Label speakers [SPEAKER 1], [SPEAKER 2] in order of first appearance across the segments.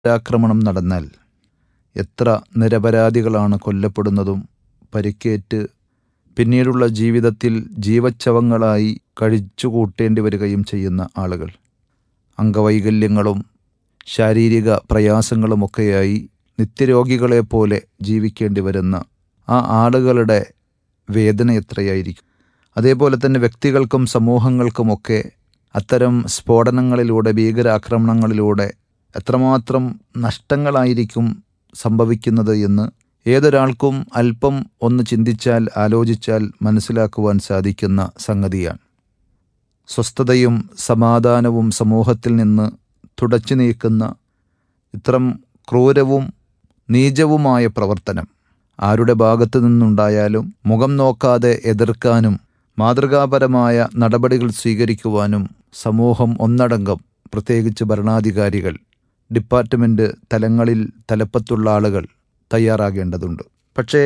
[SPEAKER 1] ആക്രമണം നടന്നാൽ എത്ര നിരപരാധികളാണ് കൊല്ലപ്പെടുന്നതും പരിക്കേറ്റ് പിന്നീടുള്ള ജീവിതത്തിൽ ജീവച്ഛവങ്ങളായി കഴിച്ചുകൂട്ടേണ്ടി വരികയും ചെയ്യുന്ന ആളുകൾ അംഗവൈകല്യങ്ങളും ശാരീരിക പ്രയാസങ്ങളുമൊക്കെയായി നിത്യരോഗികളെപ്പോലെ ജീവിക്കേണ്ടി വരുന്ന ആ ആളുകളുടെ വേദന എത്രയായിരിക്കും അതേപോലെ തന്നെ വ്യക്തികൾക്കും സമൂഹങ്ങൾക്കുമൊക്കെ അത്തരം സ്ഫോടനങ്ങളിലൂടെ ഭീകരാക്രമണങ്ങളിലൂടെ എത്രമാത്രം നഷ്ടങ്ങളായിരിക്കും സംഭവിക്കുന്നത് എന്ന് ഏതൊരാൾക്കും അല്പം ഒന്ന് ചിന്തിച്ചാൽ ആലോചിച്ചാൽ മനസ്സിലാക്കുവാൻ സാധിക്കുന്ന സംഗതിയാണ് സ്വസ്ഥതയും സമാധാനവും സമൂഹത്തിൽ നിന്ന് തുടച്ചു നീക്കുന്ന ഇത്തരം ക്രൂരവും നീചവുമായ പ്രവർത്തനം ആരുടെ ഭാഗത്തു നിന്നുണ്ടായാലും മുഖം നോക്കാതെ എതിർക്കാനും മാതൃകാപരമായ നടപടികൾ സ്വീകരിക്കുവാനും സമൂഹം ഒന്നടങ്കം പ്രത്യേകിച്ച് ഭരണാധികാരികൾ ഡിപ്പാർട്ട്മെൻറ്റ് തലങ്ങളിൽ തലപ്പത്തുള്ള ആളുകൾ തയ്യാറാകേണ്ടതുണ്ട് പക്ഷേ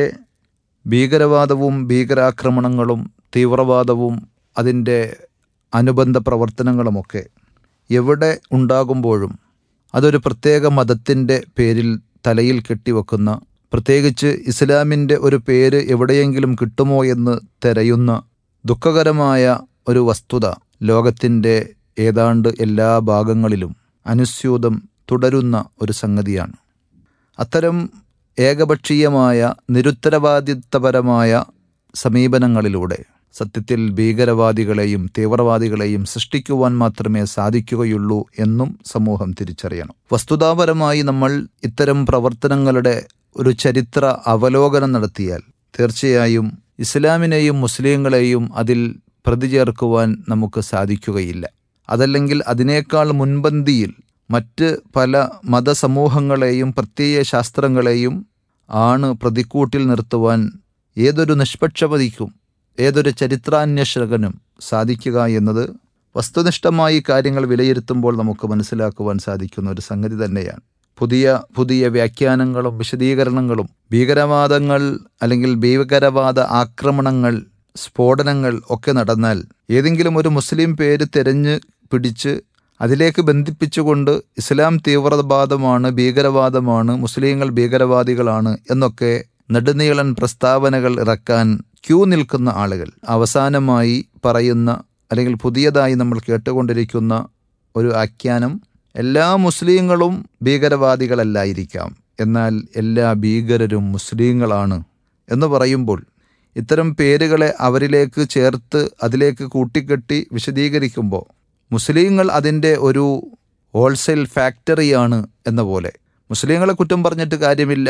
[SPEAKER 1] ഭീകരവാദവും ഭീകരാക്രമണങ്ങളും തീവ്രവാദവും അതിൻ്റെ അനുബന്ധ പ്രവർത്തനങ്ങളുമൊക്കെ എവിടെ ഉണ്ടാകുമ്പോഴും അതൊരു പ്രത്യേക മതത്തിൻ്റെ പേരിൽ തലയിൽ കെട്ടിവെക്കുന്ന പ്രത്യേകിച്ച് ഇസ്ലാമിൻ്റെ ഒരു പേര് എവിടെയെങ്കിലും കിട്ടുമോ എന്ന് തെരയുന്ന ദുഃഖകരമായ ഒരു വസ്തുത ലോകത്തിൻ്റെ ഏതാണ്ട് എല്ലാ ഭാഗങ്ങളിലും അനുസ്യൂതം തുടരുന്ന ഒരു സംഗതിയാണ് അത്തരം ഏകപക്ഷീയമായ നിരുത്തരവാദിത്തപരമായ സമീപനങ്ങളിലൂടെ സത്യത്തിൽ ഭീകരവാദികളെയും തീവ്രവാദികളെയും സൃഷ്ടിക്കുവാൻ മാത്രമേ സാധിക്കുകയുള്ളൂ എന്നും സമൂഹം തിരിച്ചറിയണം വസ്തുതാപരമായി നമ്മൾ ഇത്തരം പ്രവർത്തനങ്ങളുടെ ഒരു ചരിത്ര അവലോകനം നടത്തിയാൽ തീർച്ചയായും ഇസ്ലാമിനെയും മുസ്ലിങ്ങളെയും അതിൽ പ്രതി ചേർക്കുവാൻ നമുക്ക് സാധിക്കുകയില്ല അതല്ലെങ്കിൽ അതിനേക്കാൾ മുൻപന്തിയിൽ മറ്റ് പല മതസമൂഹങ്ങളെയും പ്രത്യയ ശാസ്ത്രങ്ങളെയും ആണ് പ്രതിക്കൂട്ടിൽ നിർത്തുവാൻ ഏതൊരു നിഷ്പക്ഷപതിക്കും ഏതൊരു ചരിത്രാന്വേഷകനും സാധിക്കുക എന്നത് വസ്തുനിഷ്ഠമായി കാര്യങ്ങൾ വിലയിരുത്തുമ്പോൾ നമുക്ക് മനസ്സിലാക്കുവാൻ സാധിക്കുന്ന ഒരു സംഗതി തന്നെയാണ് പുതിയ പുതിയ വ്യാഖ്യാനങ്ങളും വിശദീകരണങ്ങളും ഭീകരവാദങ്ങൾ അല്ലെങ്കിൽ ഭീകരവാദ ആക്രമണങ്ങൾ സ്ഫോടനങ്ങൾ ഒക്കെ നടന്നാൽ ഏതെങ്കിലും ഒരു മുസ്ലിം പേര് തിരഞ്ഞ് പിടിച്ച് അതിലേക്ക് ബന്ധിപ്പിച്ചുകൊണ്ട് ഇസ്ലാം തീവ്രവാദമാണ് ഭീകരവാദമാണ് മുസ്ലിങ്ങൾ ഭീകരവാദികളാണ് എന്നൊക്കെ നെടുനീളൻ പ്രസ്താവനകൾ ഇറക്കാൻ ക്യൂ നിൽക്കുന്ന ആളുകൾ അവസാനമായി പറയുന്ന അല്ലെങ്കിൽ പുതിയതായി നമ്മൾ കേട്ടുകൊണ്ടിരിക്കുന്ന ഒരു ആഖ്യാനം എല്ലാ മുസ്ലിങ്ങളും ഭീകരവാദികളല്ലായിരിക്കാം എന്നാൽ എല്ലാ ഭീകരരും മുസ്ലിങ്ങളാണ് എന്ന് പറയുമ്പോൾ ഇത്തരം പേരുകളെ അവരിലേക്ക് ചേർത്ത് അതിലേക്ക് കൂട്ടിക്കെട്ടി വിശദീകരിക്കുമ്പോൾ മുസ്ലിങ്ങൾ അതിൻ്റെ ഒരു ഹോൾസെയിൽ ഫാക്ടറിയാണ് എന്ന പോലെ മുസ്ലിങ്ങളെ കുറ്റം പറഞ്ഞിട്ട് കാര്യമില്ല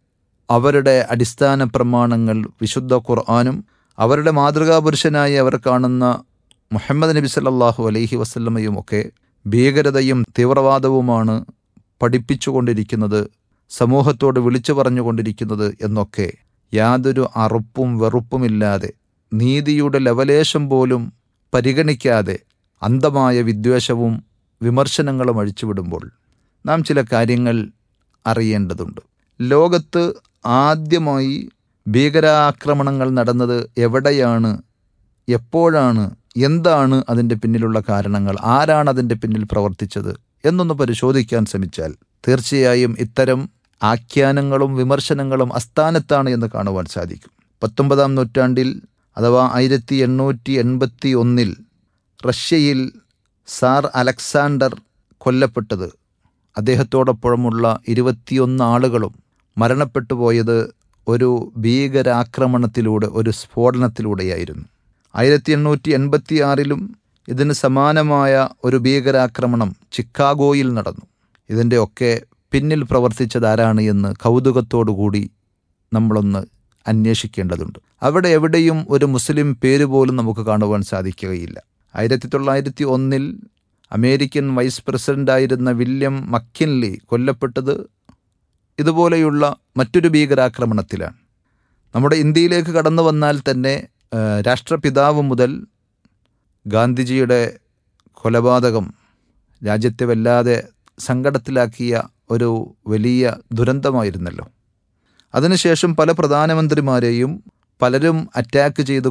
[SPEAKER 1] അവരുടെ അടിസ്ഥാന പ്രമാണങ്ങൾ വിശുദ്ധ ഖുർആാനും അവരുടെ മാതൃകാപുരുഷനായി അവർ കാണുന്ന മുഹമ്മദ് നബി സല്ലാഹു അലൈഹി വസ്ല്ലമയും ഒക്കെ ഭീകരതയും തീവ്രവാദവുമാണ് പഠിപ്പിച്ചുകൊണ്ടിരിക്കുന്നത് സമൂഹത്തോട് വിളിച്ചു പറഞ്ഞുകൊണ്ടിരിക്കുന്നത് എന്നൊക്കെ യാതൊരു അറുപ്പും വെറുപ്പുമില്ലാതെ നീതിയുടെ ലവലേശം പോലും പരിഗണിക്കാതെ അന്ധമായ വിദ്വേഷവും വിമർശനങ്ങളും അഴിച്ചുവിടുമ്പോൾ നാം ചില കാര്യങ്ങൾ അറിയേണ്ടതുണ്ട് ലോകത്ത് ആദ്യമായി ഭീകരാക്രമണങ്ങൾ നടന്നത് എവിടെയാണ് എപ്പോഴാണ് എന്താണ് അതിൻ്റെ പിന്നിലുള്ള കാരണങ്ങൾ ആരാണ് അതിൻ്റെ പിന്നിൽ പ്രവർത്തിച്ചത് എന്നൊന്ന് പരിശോധിക്കാൻ ശ്രമിച്ചാൽ തീർച്ചയായും ഇത്തരം ആഖ്യാനങ്ങളും വിമർശനങ്ങളും അസ്ഥാനത്താണ് എന്ന് കാണുവാൻ സാധിക്കും പത്തൊമ്പതാം നൂറ്റാണ്ടിൽ അഥവാ ആയിരത്തി എണ്ണൂറ്റി എൺപത്തി ഒന്നിൽ റഷ്യയിൽ സാർ അലക്സാണ്ടർ കൊല്ലപ്പെട്ടത് അദ്ദേഹത്തോടൊപ്പമുള്ള ഇരുപത്തിയൊന്ന് ആളുകളും മരണപ്പെട്ടു പോയത് ഒരു ഭീകരാക്രമണത്തിലൂടെ ഒരു സ്ഫോടനത്തിലൂടെയായിരുന്നു ആയിരത്തി എണ്ണൂറ്റി എൺപത്തി ആറിലും ഇതിന് സമാനമായ ഒരു ഭീകരാക്രമണം ചിക്കാഗോയിൽ നടന്നു ഇതിൻ്റെ ഒക്കെ പിന്നിൽ പ്രവർത്തിച്ചത് ആരാണ് എന്ന് കൗതുകത്തോടുകൂടി നമ്മളൊന്ന് അന്വേഷിക്കേണ്ടതുണ്ട് അവിടെ എവിടെയും ഒരു മുസ്ലിം പേര് പോലും നമുക്ക് കാണുവാൻ സാധിക്കുകയില്ല ആയിരത്തി തൊള്ളായിരത്തി ഒന്നിൽ അമേരിക്കൻ വൈസ് പ്രസിഡന്റായിരുന്ന വില്യം മക്കിൻലി കൊല്ലപ്പെട്ടത് ഇതുപോലെയുള്ള മറ്റൊരു ഭീകരാക്രമണത്തിലാണ് നമ്മുടെ ഇന്ത്യയിലേക്ക് കടന്നു വന്നാൽ തന്നെ രാഷ്ട്രപിതാവ് മുതൽ ഗാന്ധിജിയുടെ കൊലപാതകം രാജ്യത്തെ വല്ലാതെ സങ്കടത്തിലാക്കിയ ഒരു വലിയ ദുരന്തമായിരുന്നല്ലോ അതിനുശേഷം പല പ്രധാനമന്ത്രിമാരെയും പലരും അറ്റാക്ക് ചെയ്ത്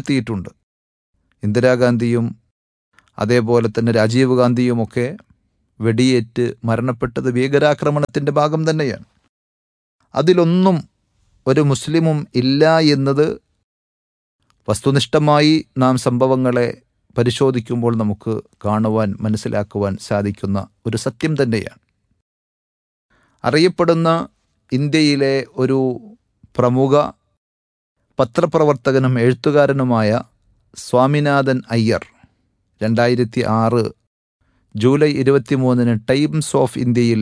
[SPEAKER 1] കൊലപ്പെടുത്തിയിട്ടുണ്ട് ഇന്ദിരാഗാന്ധിയും അതേപോലെ തന്നെ രാജീവ് ഗാന്ധിയുമൊക്കെ വെടിയേറ്റ് മരണപ്പെട്ടത് ഭീകരാക്രമണത്തിൻ്റെ ഭാഗം തന്നെയാണ് അതിലൊന്നും ഒരു മുസ്ലിമും ഇല്ല എന്നത് വസ്തുനിഷ്ഠമായി നാം സംഭവങ്ങളെ പരിശോധിക്കുമ്പോൾ നമുക്ക് കാണുവാൻ മനസ്സിലാക്കുവാൻ സാധിക്കുന്ന ഒരു സത്യം തന്നെയാണ് അറിയപ്പെടുന്ന ഇന്ത്യയിലെ ഒരു പ്രമുഖ പത്രപ്രവർത്തകനും എഴുത്തുകാരനുമായ സ്വാമിനാഥൻ അയ്യർ രണ്ടായിരത്തി ആറ് ജൂലൈ ഇരുപത്തിമൂന്നിന് ടൈംസ് ഓഫ് ഇന്ത്യയിൽ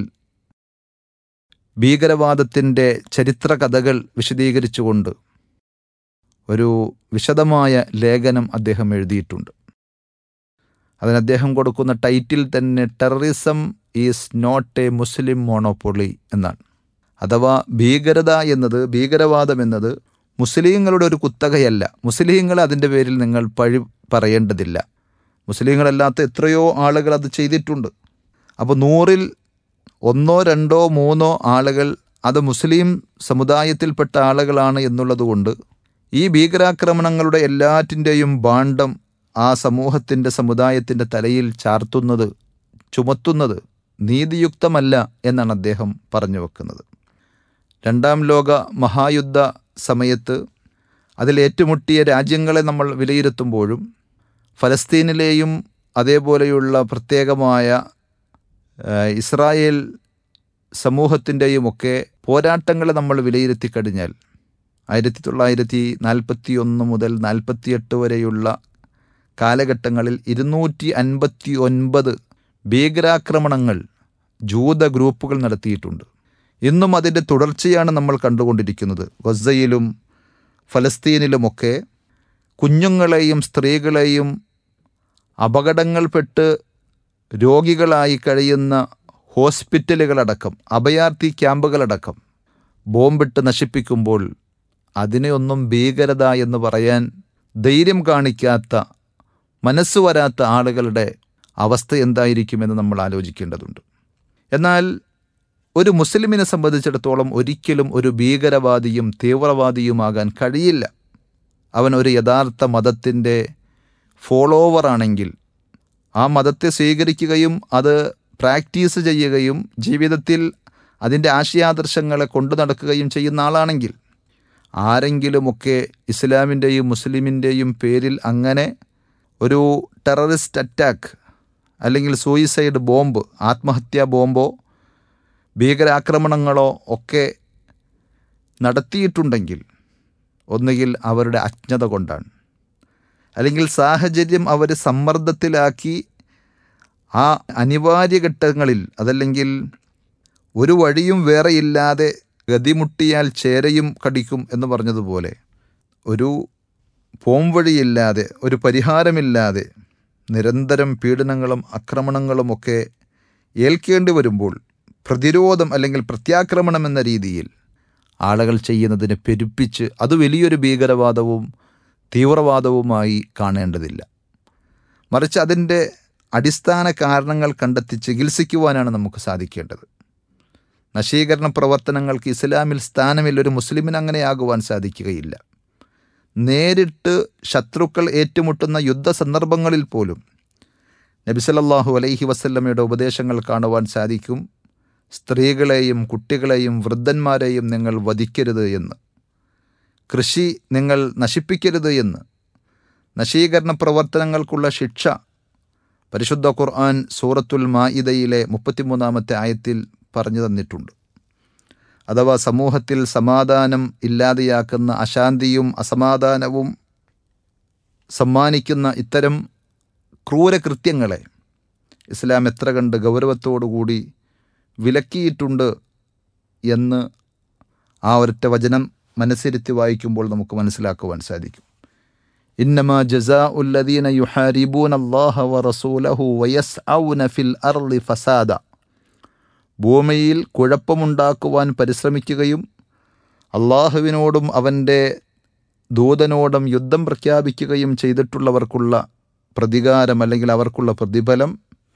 [SPEAKER 1] ഭീകരവാദത്തിൻ്റെ ചരിത്ര കഥകൾ വിശദീകരിച്ചുകൊണ്ട് ഒരു വിശദമായ ലേഖനം അദ്ദേഹം എഴുതിയിട്ടുണ്ട് അതിന് അദ്ദേഹം കൊടുക്കുന്ന ടൈറ്റിൽ തന്നെ terrorism is not a Muslim monopoly എന്നാണ് അഥവാ ഭീകരത എന്നത് ഭീകരവാദം എന്നത് മുസ്ലിങ്ങളുടെ ഒരു കുത്തകയല്ല മുസ്ലിങ്ങൾ അതിൻ്റെ പേരിൽ നിങ്ങൾ പഴി പറയേണ്ടതില്ല മുസ്ലിങ്ങളല്ലാത്ത എത്രയോ ആളുകൾ അത് ചെയ്തിട്ടുണ്ട് അപ്പോൾ നൂറിൽ ഒന്നോ രണ്ടോ മൂന്നോ ആളുകൾ അത് മുസ്ലിം സമുദായത്തിൽപ്പെട്ട ആളുകളാണ് എന്നുള്ളതുകൊണ്ട് ഈ ഭീകരാക്രമണങ്ങളുടെ എല്ലാറ്റിൻ്റെയും ഭാണ്ഡം ആ സമൂഹത്തിൻ്റെ സമുദായത്തിൻ്റെ തലയിൽ ചാർത്തുന്നത് ചുമത്തുന്നത് നീതിയുക്തമല്ല എന്നാണ് അദ്ദേഹം പറഞ്ഞു വെക്കുന്നത് രണ്ടാം ലോക മഹായുദ്ധ സമയത്ത് അതിൽ ഏറ്റുമുട്ടിയ രാജ്യങ്ങളെ നമ്മൾ വിലയിരുത്തുമ്പോഴും ഫലസ്തീനിലെയും അതേപോലെയുള്ള പ്രത്യേകമായ ഇസ്രായേൽ സമൂഹത്തിൻ്റെയുമൊക്കെ പോരാട്ടങ്ങളെ നമ്മൾ വിലയിരുത്തി കഴിഞ്ഞാൽ ആയിരത്തി തൊള്ളായിരത്തി നാൽപ്പത്തി ഒന്ന് മുതൽ നാൽപ്പത്തിയെട്ട് വരെയുള്ള കാലഘട്ടങ്ങളിൽ ഇരുന്നൂറ്റി അൻപത്തി ഒൻപത് ഭീകരാക്രമണങ്ങൾ ജൂത ഗ്രൂപ്പുകൾ നടത്തിയിട്ടുണ്ട് ഇന്നും അതിൻ്റെ തുടർച്ചയാണ് നമ്മൾ കണ്ടുകൊണ്ടിരിക്കുന്നത് ഗസയിലും ഫലസ്തീനിലുമൊക്കെ കുഞ്ഞുങ്ങളെയും സ്ത്രീകളെയും അപകടങ്ങൾപ്പെട്ട് രോഗികളായി കഴിയുന്ന ഹോസ്പിറ്റലുകളടക്കം അഭയാർത്ഥി ക്യാമ്പുകളടക്കം ബോംബിട്ട് നശിപ്പിക്കുമ്പോൾ അതിനെയൊന്നും ഭീകരത എന്ന് പറയാൻ ധൈര്യം കാണിക്കാത്ത മനസ്സ് വരാത്ത ആളുകളുടെ അവസ്ഥ എന്തായിരിക്കുമെന്ന് നമ്മൾ ആലോചിക്കേണ്ടതുണ്ട് എന്നാൽ ഒരു മുസ്ലിമിനെ സംബന്ധിച്ചിടത്തോളം ഒരിക്കലും ഒരു ഭീകരവാദിയും തീവ്രവാദിയുമാകാൻ കഴിയില്ല അവൻ ഒരു യഥാർത്ഥ മതത്തിൻ്റെ ഫോളോവർ ആണെങ്കിൽ ആ മതത്തെ സ്വീകരിക്കുകയും അത് പ്രാക്ടീസ് ചെയ്യുകയും ജീവിതത്തിൽ അതിൻ്റെ ആശയാദർശങ്ങളെ കൊണ്ടു നടക്കുകയും ചെയ്യുന്ന ആളാണെങ്കിൽ ആരെങ്കിലുമൊക്കെ ഇസ്ലാമിൻ്റെയും മുസ്ലിമിൻ്റെയും പേരിൽ അങ്ങനെ ഒരു ടെററിസ്റ്റ് അറ്റാക്ക് അല്ലെങ്കിൽ സൂയിസൈഡ് ബോംബ് ആത്മഹത്യാ ബോംബോ ഭീകരാക്രമണങ്ങളോ ഒക്കെ നടത്തിയിട്ടുണ്ടെങ്കിൽ ഒന്നുകിൽ അവരുടെ അജ്ഞത കൊണ്ടാണ് അല്ലെങ്കിൽ സാഹചര്യം അവർ സമ്മർദ്ദത്തിലാക്കി ആ അനിവാര്യ ഘട്ടങ്ങളിൽ അതല്ലെങ്കിൽ ഒരു വഴിയും വേറെയില്ലാതെ ഗതിമുട്ടിയാൽ ചേരയും കടിക്കും എന്ന് പറഞ്ഞതുപോലെ ഒരു പോംവഴിയില്ലാതെ ഒരു പരിഹാരമില്ലാതെ നിരന്തരം പീഡനങ്ങളും ആക്രമണങ്ങളുമൊക്കെ ഏൽക്കേണ്ടി വരുമ്പോൾ പ്രതിരോധം അല്ലെങ്കിൽ പ്രത്യാക്രമണം എന്ന രീതിയിൽ ആളുകൾ ചെയ്യുന്നതിനെ പെരുപ്പിച്ച് അത് വലിയൊരു ഭീകരവാദവും തീവ്രവാദവുമായി കാണേണ്ടതില്ല മറിച്ച് അതിൻ്റെ അടിസ്ഥാന കാരണങ്ങൾ കണ്ടെത്തി ചികിത്സിക്കുവാനാണ് നമുക്ക് സാധിക്കേണ്ടത് നശീകരണ പ്രവർത്തനങ്ങൾക്ക് ഇസ്ലാമിൽ സ്ഥാനമില്ല ഒരു മുസ്ലിമിന് അങ്ങനെയാകുവാൻ സാധിക്കുകയില്ല നേരിട്ട് ശത്രുക്കൾ ഏറ്റുമുട്ടുന്ന യുദ്ധ സന്ദർഭങ്ങളിൽ പോലും നബിസലല്ലാഹു അലൈഹി വസല്ലമയുടെ ഉപദേശങ്ങൾ കാണുവാൻ സാധിക്കും സ്ത്രീകളെയും കുട്ടികളെയും വൃദ്ധന്മാരെയും നിങ്ങൾ വധിക്കരുത് എന്ന് കൃഷി നിങ്ങൾ നശിപ്പിക്കരുത് എന്ന് നശീകരണ പ്രവർത്തനങ്ങൾക്കുള്ള ശിക്ഷ പരിശുദ്ധ ഖുർആൻ സൂറത്തുൽ മാഇദയിലെ മുപ്പത്തിമൂന്നാമത്തെ ആയത്തിൽ പറഞ്ഞു തന്നിട്ടുണ്ട് അഥവാ സമൂഹത്തിൽ സമാധാനം ഇല്ലാതെയാക്കുന്ന അശാന്തിയും അസമാധാനവും സമ്മാനിക്കുന്ന ഇത്തരം ക്രൂരകൃത്യങ്ങളെ ഇസ്ലാം എത്ര കണ്ട് ഗൗരവത്തോടുകൂടി വിലക്കിയിട്ടുണ്ട് എന്ന് ആ ഒരൊറ്റ വചനം മനസ്സിരുത്തി വായിക്കുമ്പോൾ നമുക്ക് മനസ്സിലാക്കുവാൻ സാധിക്കും ഇന്നമാ ജസാ ഉല്ലദീന യുഹാരിബൂൻ അള്ളാഹ വ റസൂലഹു വയസ് ഔന ഫിൽ അർളി ഫസാദ ഭൂമിയിൽ കുഴപ്പമുണ്ടാക്കുവാൻ പരിശ്രമിക്കുകയും അള്ളാഹുവിനോടും അവൻ്റെ ദൂതനോടും യുദ്ധം പ്രഖ്യാപിക്കുകയും ചെയ്തിട്ടുള്ളവർക്കുള്ള പ്രതികാരം അല്ലെങ്കിൽ അവർക്കുള്ള പ്രതിഫലം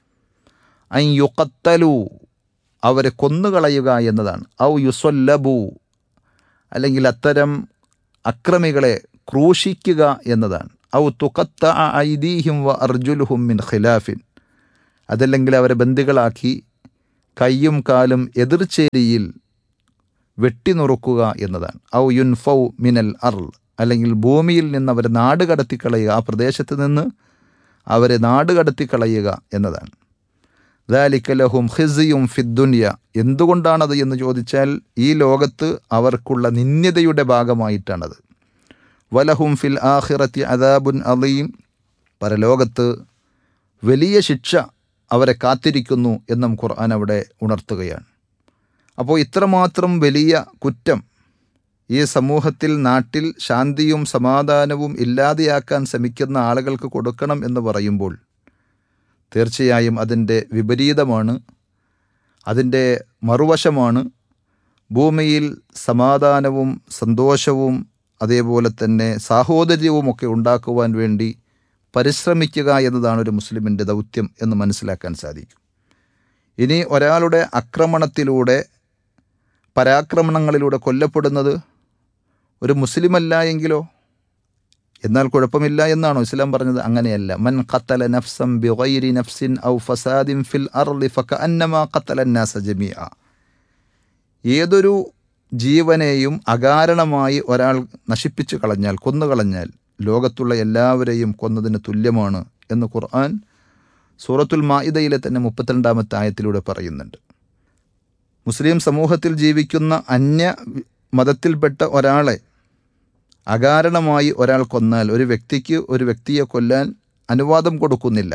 [SPEAKER 1] ഐ യുക്കത്തലു അവരെ കൊന്നുകളയുക എന്നതാണ് ഔ യുസൊല്ലബു അല്ലെങ്കിൽ അത്തരം അക്രമികളെ ക്രൂശിക്കുക എന്നതാണ് ഔ തുക്കത്ത ഐദീഹിം വ അർജുലുഹും മിൻ ഖിലാഫിൻ അതല്ലെങ്കിൽ അവരെ ബന്ദികളാക്കി കയ്യും കാലും എതിർചേരിയിൽ വെട്ടിനുറുക്കുക എന്നതാണ് ഔ യുൻഫൗ മിനൽ അർൾ അല്ലെങ്കിൽ ഭൂമിയിൽ നിന്ന് അവരെ നാട് കടത്തിക്കളയുക ആ പ്രദേശത്ത് നിന്ന് അവരെ നാട് കടത്തിക്കളയുക എന്നതാണ് ദാലിക്കലഹും ഹിസിയും ഫിദ്ദുനിയ എന്തുകൊണ്ടാണത് എന്ന് ചോദിച്ചാൽ ഈ ലോകത്ത് അവർക്കുള്ള നിന്ദ്യതയുടെ ഭാഗമായിട്ടാണത് വലഹും ഫിൽ ആഹിറത്തി അദാബുൻ അലീം പരലോകത്ത് വലിയ ശിക്ഷ അവരെ കാത്തിരിക്കുന്നു എന്നും ഖുർആൻ അവിടെ ഉണർത്തുകയാണ് അപ്പോൾ ഇത്രമാത്രം വലിയ കുറ്റം ഈ സമൂഹത്തിൽ നാട്ടിൽ ശാന്തിയും സമാധാനവും ഇല്ലാതെയാക്കാൻ ശ്രമിക്കുന്ന ആളുകൾക്ക് കൊടുക്കണം എന്ന് പറയുമ്പോൾ തീർച്ചയായും അതിൻ്റെ വിപരീതമാണ് അതിൻ്റെ മറുവശമാണ് ഭൂമിയിൽ സമാധാനവും സന്തോഷവും അതേപോലെ തന്നെ സാഹോദര്യവുമൊക്കെ ഉണ്ടാക്കുവാൻ വേണ്ടി പരിശ്രമിക്കുക എന്നതാണ് ഒരു മുസ്ലിമിൻ്റെ ദൗത്യം എന്ന് മനസ്സിലാക്കാൻ സാധിക്കും ഇനി ഒരാളുടെ ആക്രമണത്തിലൂടെ പരാക്രമണങ്ങളിലൂടെ കൊല്ലപ്പെടുന്നത് ഒരു മുസ്ലിമല്ല എങ്കിലോ എന്നാൽ കുഴപ്പമില്ല എന്നാണോ ഇസ്ലാം പറഞ്ഞത് അങ്ങനെയല്ല മൻ ഖത്തല നഫ്സം ബിഗൈരി നഫ്സിൻ ഔ ഫസാദിൻ ഫിൽ അർളി ഫകഅന്നമാ ഖത്തല നാസ ജമീഅ ഏതൊരു ജീവനെയും അകാരണമായി ഒരാൾ നശിപ്പിച്ചു കളഞ്ഞാൽ കൊന്നുകളഞ്ഞാൽ ലോകത്തുള്ള എല്ലാവരെയും കൊന്നതിന് തുല്യമാണ് എന്ന് ഖുർആൻ സൂറത്തുൽ മായിദയിലെ തന്നെ മുപ്പത്തിരണ്ടാമത്തെ ആയത്തിലൂടെ പറയുന്നുണ്ട് മുസ്ലിം സമൂഹത്തിൽ ജീവിക്കുന്ന അന്യ മതത്തിൽപ്പെട്ട ഒരാളെ അകാരണമായി ഒരാൾ കൊന്നാൽ ഒരു വ്യക്തിക്ക് ഒരു വ്യക്തിയെ കൊല്ലാൻ അനുവാദം കൊടുക്കുന്നില്ല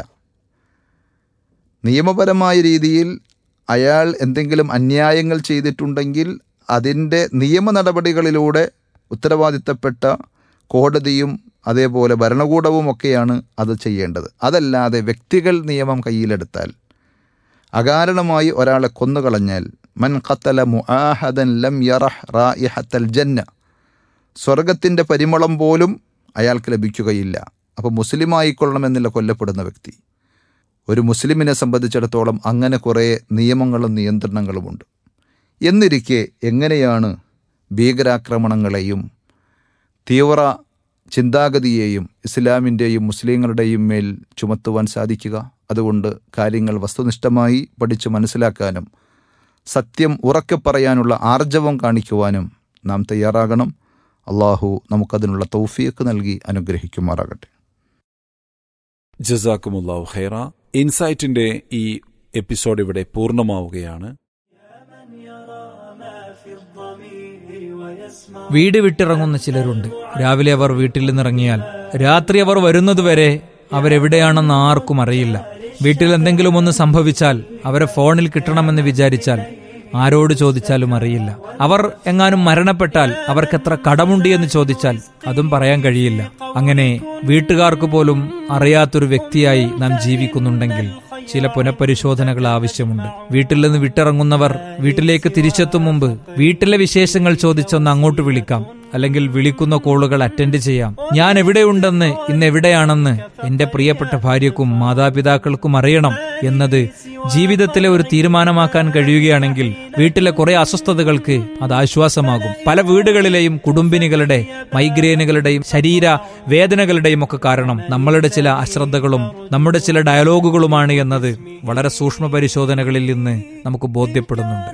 [SPEAKER 1] നിയമപരമായ രീതിയിൽ അയാൾ എന്തെങ്കിലും അന്യായങ്ങൾ ചെയ്തിട്ടുണ്ടെങ്കിൽ അതിൻ്റെ നിയമ നടപടികളിലൂടെ ഉത്തരവാദിത്തപ്പെട്ട കോടതിയും അതേപോലെ ഭരണകൂടവും ഒക്കെയാണ് അത് ചെയ്യേണ്ടത് അതല്ലാതെ വ്യക്തികൾ നിയമം കയ്യിലെടുത്താൽ അകാരണമായി ഒരാളെ കൊന്നുകളഞ്ഞാൽ മൻ ഖത്തല മുആഹദൻ ലം യറഹ് റായിഹത്തൽ ജന്ന സ്വർഗത്തിൻ്റെ പരിമളം പോലും അയാൾക്ക് ലഭിക്കുകയില്ല അപ്പോൾ മുസ്ലിം ആയിക്കൊള്ളണമെന്നില്ല കൊല്ലപ്പെടുന്ന വ്യക്തി ഒരു മുസ്ലിമിനെ സംബന്ധിച്ചിടത്തോളം അങ്ങനെ കുറേ നിയമങ്ങളും നിയന്ത്രണങ്ങളുമുണ്ട് എന്നിരിക്കെ എങ്ങനെയാണ് ഭീകരാക്രമണങ്ങളെയും തീവ്ര ചിന്താഗതിയെയും ഇസ്ലാമിൻ്റെയും മുസ്ലിങ്ങളുടെയും മേൽ ചുമത്തുവാൻ സാധിക്കുക അതുകൊണ്ട് കാര്യങ്ങൾ വസ്തുനിഷ്ഠമായി പഠിച്ച് മനസ്സിലാക്കാനും സത്യം ഉറക്കെ പറയാനുള്ള ആർജവം കാണിക്കുവാനും നാം തയ്യാറാകണം അള്ളാഹു നമുക്കതിനുള്ള തൗഫീക്ക് നൽകി അനുഗ്രഹിക്കുമാറാകട്ടെ
[SPEAKER 2] ജസാക്കുമുല്ലാഹു ഖൈറ ഇൻസൈറ്റിന്റെ ഈ എപ്പിസോഡ് ഇവിടെ പൂർണ്ണമാവുകയാണ്
[SPEAKER 3] വീട് വിട്ടിറങ്ങുന്ന ചിലരുണ്ട് രാവിലെ അവർ വീട്ടിൽ നിന്നിറങ്ങിയാൽ രാത്രി അവർ വരുന്നതുവരെ അവരെവിടെയാണെന്ന് ആർക്കും അറിയില്ല വീട്ടിൽ എന്തെങ്കിലും ഒന്ന് സംഭവിച്ചാൽ അവരെ ഫോണിൽ കിട്ടണമെന്ന് വിചാരിച്ചാൽ ആരോട് ചോദിച്ചാലും അറിയില്ല അവർ എങ്ങാനും മരണപ്പെട്ടാൽ അവർക്ക് എത്ര കടമുണ്ട് എന്ന് ചോദിച്ചാൽ അതും പറയാൻ കഴിയില്ല അങ്ങനെ വീട്ടുകാർക്ക് പോലും അറിയാത്തൊരു വ്യക്തിയായി നാം ജീവിക്കുന്നുണ്ടെങ്കിൽ ചില പുനഃപരിശോധനകൾ ആവശ്യമുണ്ട് വീട്ടിൽ നിന്ന് വിട്ടിറങ്ങുന്നവർ വീട്ടിലേക്ക് തിരിച്ചെത്തും മുമ്പ് വീട്ടിലെ വിശേഷങ്ങൾ ചോദിച്ചൊന്ന് അങ്ങോട്ട് വിളിക്കാം അല്ലെങ്കിൽ വിളിക്കുന്ന കോളുകൾ അറ്റൻഡ് ചെയ്യാം ഞാൻ എവിടെയുണ്ടെന്ന് ഇന്ന് എവിടെയാണെന്ന് എന്റെ പ്രിയപ്പെട്ട ഭാര്യക്കും മാതാപിതാക്കൾക്കും അറിയണം എന്നത് ജീവിതത്തിലെ ഒരു തീരുമാനമാക്കാൻ കഴിയുകയാണെങ്കിൽ വീട്ടിലെ കുറെ അസ്വസ്ഥതകൾക്ക് അത് ആശ്വാസമാകും പല വീടുകളിലെയും കുടുംബിനികളുടെ മൈഗ്രെയിനുകളുടെയും ശരീര വേദനകളുടെയും ഒക്കെ കാരണം നമ്മളുടെ ചില അശ്രദ്ധകളും നമ്മുടെ ചില ഡയലോഗുകളുമാണ് എന്നത് വളരെ സൂക്ഷ്മ പരിശോധനകളിൽ നിന്ന് നമുക്ക് ബോധ്യപ്പെടുന്നുണ്ട്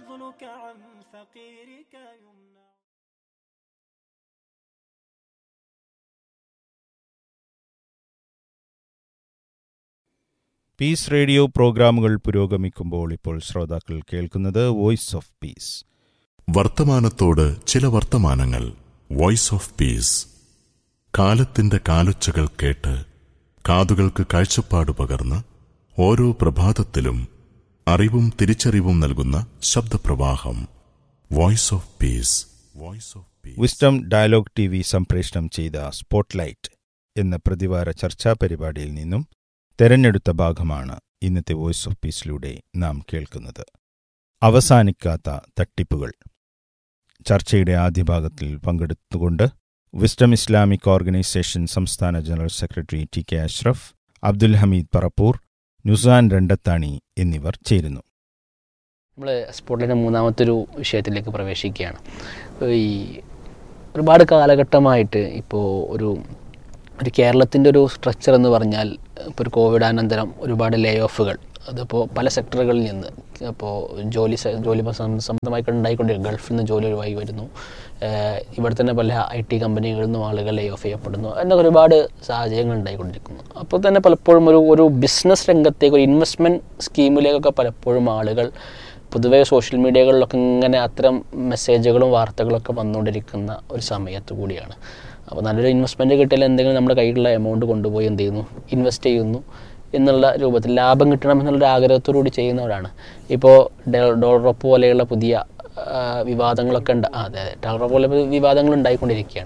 [SPEAKER 4] പീസ് റേഡിയോ പ്രോഗ്രാമുകൾ പുരോഗമിക്കുമ്പോൾ ഇപ്പോൾ ശ്രോതാക്കൾ കേൾക്കുന്നത് വോയിസ് ഓഫ് പീസ്
[SPEAKER 5] വർത്തമാനത്തോട് ചില വർത്തമാനങ്ങൾ വോയിസ് ഓഫ് പീസ് കാലത്തിന്റെ കാലൊച്ചകൾ കേട്ട് കാതുകൾക്ക് കാഴ്ചപ്പാട് പകർന്ന് ഓരോ പ്രഭാതത്തിലും അറിവും തിരിച്ചറിവും നൽകുന്ന ശബ്ദപ്രവാഹം Voice of Peace Voice of Peace
[SPEAKER 4] Wisdom dialogue T V സംപ്രേഷണം ചെയ്ത സ്പോട്ട്ലൈറ്റ് എന്ന പ്രതിവാര ചർച്ചാ പരിപാടിയിൽ നിന്നും തെരഞ്ഞെടുത്ത ഭാഗമാണ് ഇന്നത്തെ വോയിസ് ഓഫ് പീസിലൂടെ നാം കേൾക്കുന്നത് അവസാനിക്കാത്ത തട്ടിപ്പുകൾ ചർച്ചയുടെ ആദ്യ ഭാഗത്തിൽ പങ്കെടുത്തുകൊണ്ട് വിസ്ഡം ഇസ്ലാമിക് ഓർഗനൈസേഷൻ സംസ്ഥാന general secretary T K Ashraf Abdul Hameed Parappur Nusan Randathani എന്നിവർ ചേരുന്നു
[SPEAKER 6] നമ്മൾ സ്പോട്ടിൻ്റെ മൂന്നാമത്തെ ഒരു വിഷയത്തിലേക്ക് പ്രവേശിക്കുകയാണ് ഈ ഒരുപാട് കാലഘട്ടമായിട്ട് ഇപ്പോൾ ഒരു ഒരു കേരളത്തിൻ്റെ ഒരു സ്ട്രക്ചർ എന്ന് പറഞ്ഞാൽ ഇപ്പോൾ ഒരു കോവിഡ് അനന്തരം ഒരുപാട് ലേ ഓഫുകൾ അതിപ്പോൾ പല സെക്ടറുകളിൽ നിന്ന് അപ്പോൾ ജോലി സ- ജോലി സം- സംബന്ധമായി ഉണ്ടായിക്കൊണ്ടിരിക്കും ഗൾഫിൽ നിന്ന് ജോലി ഒഴിവായി വരുന്നു ഏഹ് ഇവിടെ തന്നെ പല ഐ ടി കമ്പനികളിൽ നിന്നും ആളുകൾ ലേ ഓഫ് ചെയ്യപ്പെടുന്നു എന്നൊക്കെ ഒരുപാട് സാഹചര്യങ്ങൾ ഉണ്ടായിക്കൊണ്ടിരിക്കുന്നു അപ്പോൾ തന്നെ പലപ്പോഴും ഒരു ഒരു ബിസിനസ് രംഗത്തേക്ക് ഒരു ഇൻവെസ്റ്റ്മെൻറ്റ് സ്കീമിലേക്കൊക്കെ പലപ്പോഴും ആളുകൾ പൊതുവേ സോഷ്യൽ മീഡിയകളിലൊക്കെ ഇങ്ങനെ അത്തരം മെസ്സേജുകളും വാർത്തകളൊക്കെ വന്നുകൊണ്ടിരിക്കുന്ന ഒരു സമയത്ത് കൂടിയാണ് അപ്പോൾ നല്ലൊരു ഇൻവെസ്റ്റ്മെൻറ്റ് കിട്ടിയാൽ എന്തെങ്കിലും നമ്മുടെ കയ്യിലുള്ള എമൗണ്ട് കൊണ്ടുപോയി എന്ത് ചെയ്യുന്നു ഇൻവെസ്റ്റ് ചെയ്യുന്നു എന്നുള്ള രൂപത്തിൽ ലാഭം കിട്ടണം എന്നുള്ള ആഗ്രഹത്തോടു കൂടി ചെയ്യുന്നവരാണ് ഇപ്പോൾ ഡോളറപ്പ് പോലെയുള്ള പുതിയ ആ, വിവാദങ്ങളൊക്കെ ഉണ്ട് ആ, അതെ അതെ ഡോളറപ്പ് പോലെ വിവാദങ്ങൾ ഉണ്ടായിക്കൊണ്ടിരിക്കുകയാണ്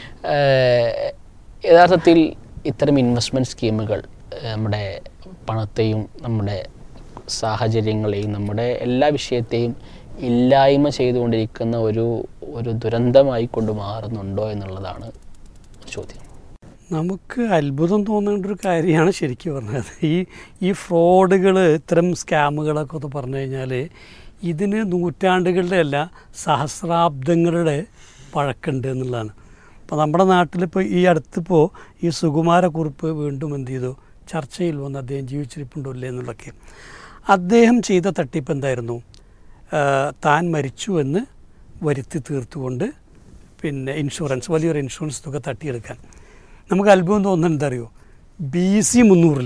[SPEAKER 6] ഏഹ്, യഥാർത്ഥത്തിൽ ഇത്തരം ഇൻവെസ്റ്റ്മെൻറ്റ് സ്കീമുകൾ ഏഹ്, നമ്മുടെ പണത്തെയും നമ്മുടെ സാഹചര്യങ്ങളെയും നമ്മുടെ എല്ലാ വിഷയത്തെയും ഇല്ലായ്മ ചെയ്തുകൊണ്ടിരിക്കുന്ന ഒരു ഒരു ദുരന്തമായി കൊണ്ട് മാറുന്നുണ്ടോ എന്നുള്ളതാണ് ചോദ്യം
[SPEAKER 7] നമുക്ക് അത്ഭുതം തോന്നേണ്ട ഒരു കാര്യമാണ് ശരിക്കും പറഞ്ഞത് ഈ ഈ ഫ്രോഡുകൾ ഇത്തരം സ്കാമുകളൊക്കെ ഒന്ന് പറഞ്ഞു കഴിഞ്ഞാൽ ഇതിന് നൂറ്റാണ്ടുകളുടെ അല്ല സഹസ്രാബ്ദങ്ങളുടെ പഴക്കമുണ്ട് എന്നുള്ളതാണ് അപ്പോൾ നമ്മുടെ നാട്ടിലിപ്പോൾ ഈ അടുത്തിപ്പോൾ ഈ സുകുമാരക്കുറിപ്പ് വീണ്ടും എന്ത് ചെയ്തു ചർച്ചയിൽ വന്ന് അദ്ദേഹം ജീവിച്ചിരിപ്പുണ്ടോ ഇല്ലേ എന്നുള്ളതൊക്കെ അദ്ദേഹം ചെയ്ത തട്ടിപ്പ് എന്തായിരുന്നു ആ, താൻ മരിച്ചു എന്ന് വരുത്തി തീർത്തുകൊണ്ട് പിന്നെ ഇൻഷുറൻസ് വലിയൊരു ഇൻഷുറൻസ് തുക തട്ടിയെടുക്കാൻ നമുക്ക് അത്ഭുതം തോന്നുന്നത് എന്താ അറിയോ ബി സി മുന്നൂറിൽ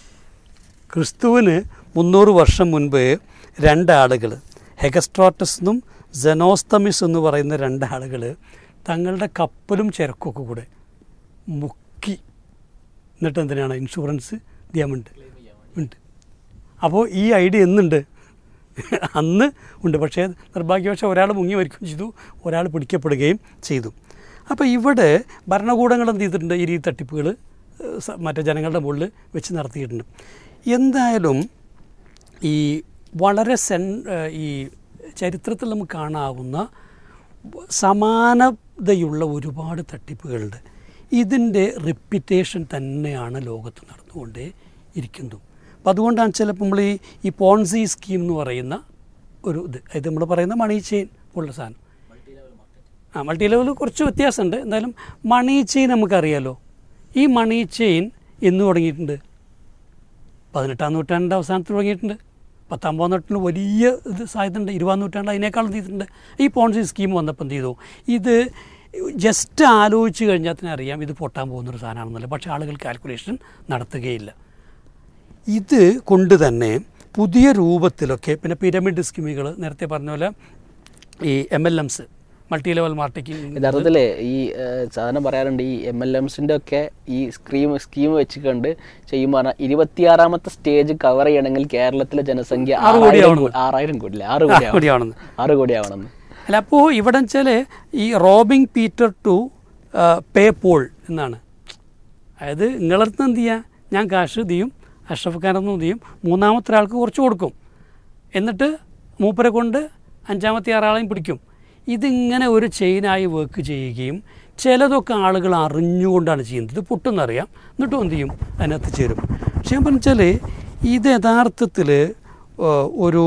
[SPEAKER 7] ക്രിസ്തുവിന് മുന്നൂറ് വർഷം മുൻപ് രണ്ടാളുകൾ ഹെഗസ്ട്രോട്ടസ് എന്നും സെനോസ്തമിസ് എന്ന് പറയുന്ന രണ്ടാളുകൾ തങ്ങളുടെ കപ്പലും ചരക്കൊക്കെ കൂടെ മുക്കി എന്നിട്ട് എന്തിനാണ് ഇൻഷുറൻസ് ദിയാമുണ്ട് ഉണ്ട് അപ്പോൾ ഈ ഐഡിയ എന്നുണ്ട് അന്ന് ഉണ്ട് പക്ഷേ നിർഭാഗ്യവശാൽ ഒരാൾ മുങ്ങി മരിക്കുകയും ചെയ്തു ഒരാൾ പിടിക്കപ്പെടുകയും ചെയ്തു അപ്പോൾ ഇവിടെ ഭരണകൂടങ്ങൾ എന്ത് ചെയ്തിട്ടുണ്ട് ഈ രീതി തട്ടിപ്പുകൾ മറ്റേ ജനങ്ങളുടെ മുകളിൽ വെച്ച് നടത്തിയിട്ടുണ്ട് എന്തായാലും ഈ വളരെ സെൻ ഏഹ് ഈ ചരിത്രത്തിൽ നമുക്ക് കാണാവുന്ന സമാനതയുള്ള ഒരുപാട് തട്ടിപ്പുകളുണ്ട് ഇതിൻ്റെ റിപ്പിറ്റേഷൻ തന്നെയാണ് ലോകത്ത് നടന്നുകൊണ്ടേ ഇരിക്കുന്നത് അപ്പം അതുകൊണ്ടാണ് ചിലപ്പോൾ നമ്മൾ ഈ ഈ പോൺസി സ്കീം എന്ന് പറയുന്ന ഒരു ഇത് ഇത് നമ്മൾ പറയുന്ന മണി ചെയിൻ ഉള്ള സാധനം ആ മൾട്ടി ലെവൽ കുറച്ച് വ്യത്യാസമുണ്ട് എന്തായാലും മണി ചെയിൻ നമുക്കറിയാലോ ഈ മണി ചെയിൻ എന്ന് തുടങ്ങിയിട്ടുണ്ട് പതിനെട്ടാം നൂറ്റാണ്ടിൻ്റെ അവസാനത്തിൽ തുടങ്ങിയിട്ടുണ്ട് പത്താം നൂറ്റാണ്ടിന് വലിയ ഇത് സാധ്യതയുണ്ട് ഇരുപതാം നൂറ്റാണ്ട് അതിനേക്കാളും ചെയ്തിട്ടുണ്ട് ഈ പോൺസി സ്കീം വന്നപ്പോൾ എന്ത് ചെയ്തു ഇത് ജസ്റ്റ് ആലോചിച്ച് കഴിഞ്ഞാൽ തന്നെ അറിയാം ഇത് പൊട്ടാൻ പോകുന്നൊരു സാധനമാണെന്നല്ല പക്ഷേ ആളുകൾ കാൽക്കുലേഷൻ നടത്തുകയില്ല ഇത് കൊണ്ട് തന്നെ പുതിയ രൂപത്തിലൊക്കെ പിന്നെ പിരമിഡ് സ്കീമുകൾ നേരത്തെ പറഞ്ഞ പോലെ ഈ M L Ms multi level marketing
[SPEAKER 6] യഥാർത്ഥത്തിൽ ഈ ഏഹ്, സാധാരണ പറയാറുണ്ട് ഈ എം എൽ എംസിൻ്റെ ഒക്കെ ഈ സ്കീം സ്കീം വെച്ചുകൊണ്ട് ചെയ്യുമ്പോൾ പറഞ്ഞാൽ ഇരുപത്തിയാറാമത്തെ സ്റ്റേജ് കവർ ചെയ്യണമെങ്കിൽ കേരളത്തിലെ ജനസംഖ്യ
[SPEAKER 7] ആറ് കോടി
[SPEAKER 6] ആറായിരം
[SPEAKER 7] ആവണം.
[SPEAKER 6] കോ- ആറായിരം കോടി അല്ലേ ആറ് കോടി
[SPEAKER 7] ആറ് കോടി
[SPEAKER 6] ആവണം.
[SPEAKER 7] ആവണം.
[SPEAKER 6] ആറ് കോടി ആവണമെന്ന്
[SPEAKER 7] അല്ല അപ്പോൾ ഇവിടെ വെച്ചാൽ ഈ robbing Peter to pay Paul എന്നാണ് അതായത് നിങ്ങളടുത്ത് എന്ത് ചെയ്യുക ഞാൻ കാശ് ചെയ്യും അഷ്റഫ് ഖാനൊന്നും ചെയ്യും മൂന്നാമത്തെ ഒരാൾക്ക് കുറച്ച് കൊടുക്കും എന്നിട്ട് മൂപ്പരെ കൊണ്ട് അഞ്ചാമത്തെ ആറാളെയും പിടിക്കും ഇതിങ്ങനെ ഒരു ചെയിനായി വർക്ക് ചെയ്യുകയും ചിലതൊക്കെ ആളുകൾ അറിഞ്ഞുകൊണ്ടാണ് ചെയ്യുന്നത് ഇത് പൊട്ടെന്നറിയാം എന്നിട്ടും എന്ത് ചെയ്യും അതിനകത്ത് ചേരും പക്ഷെ ഞാൻ പറഞ്ഞാൽ ഇത് യഥാർത്ഥത്തിൽ ഒരു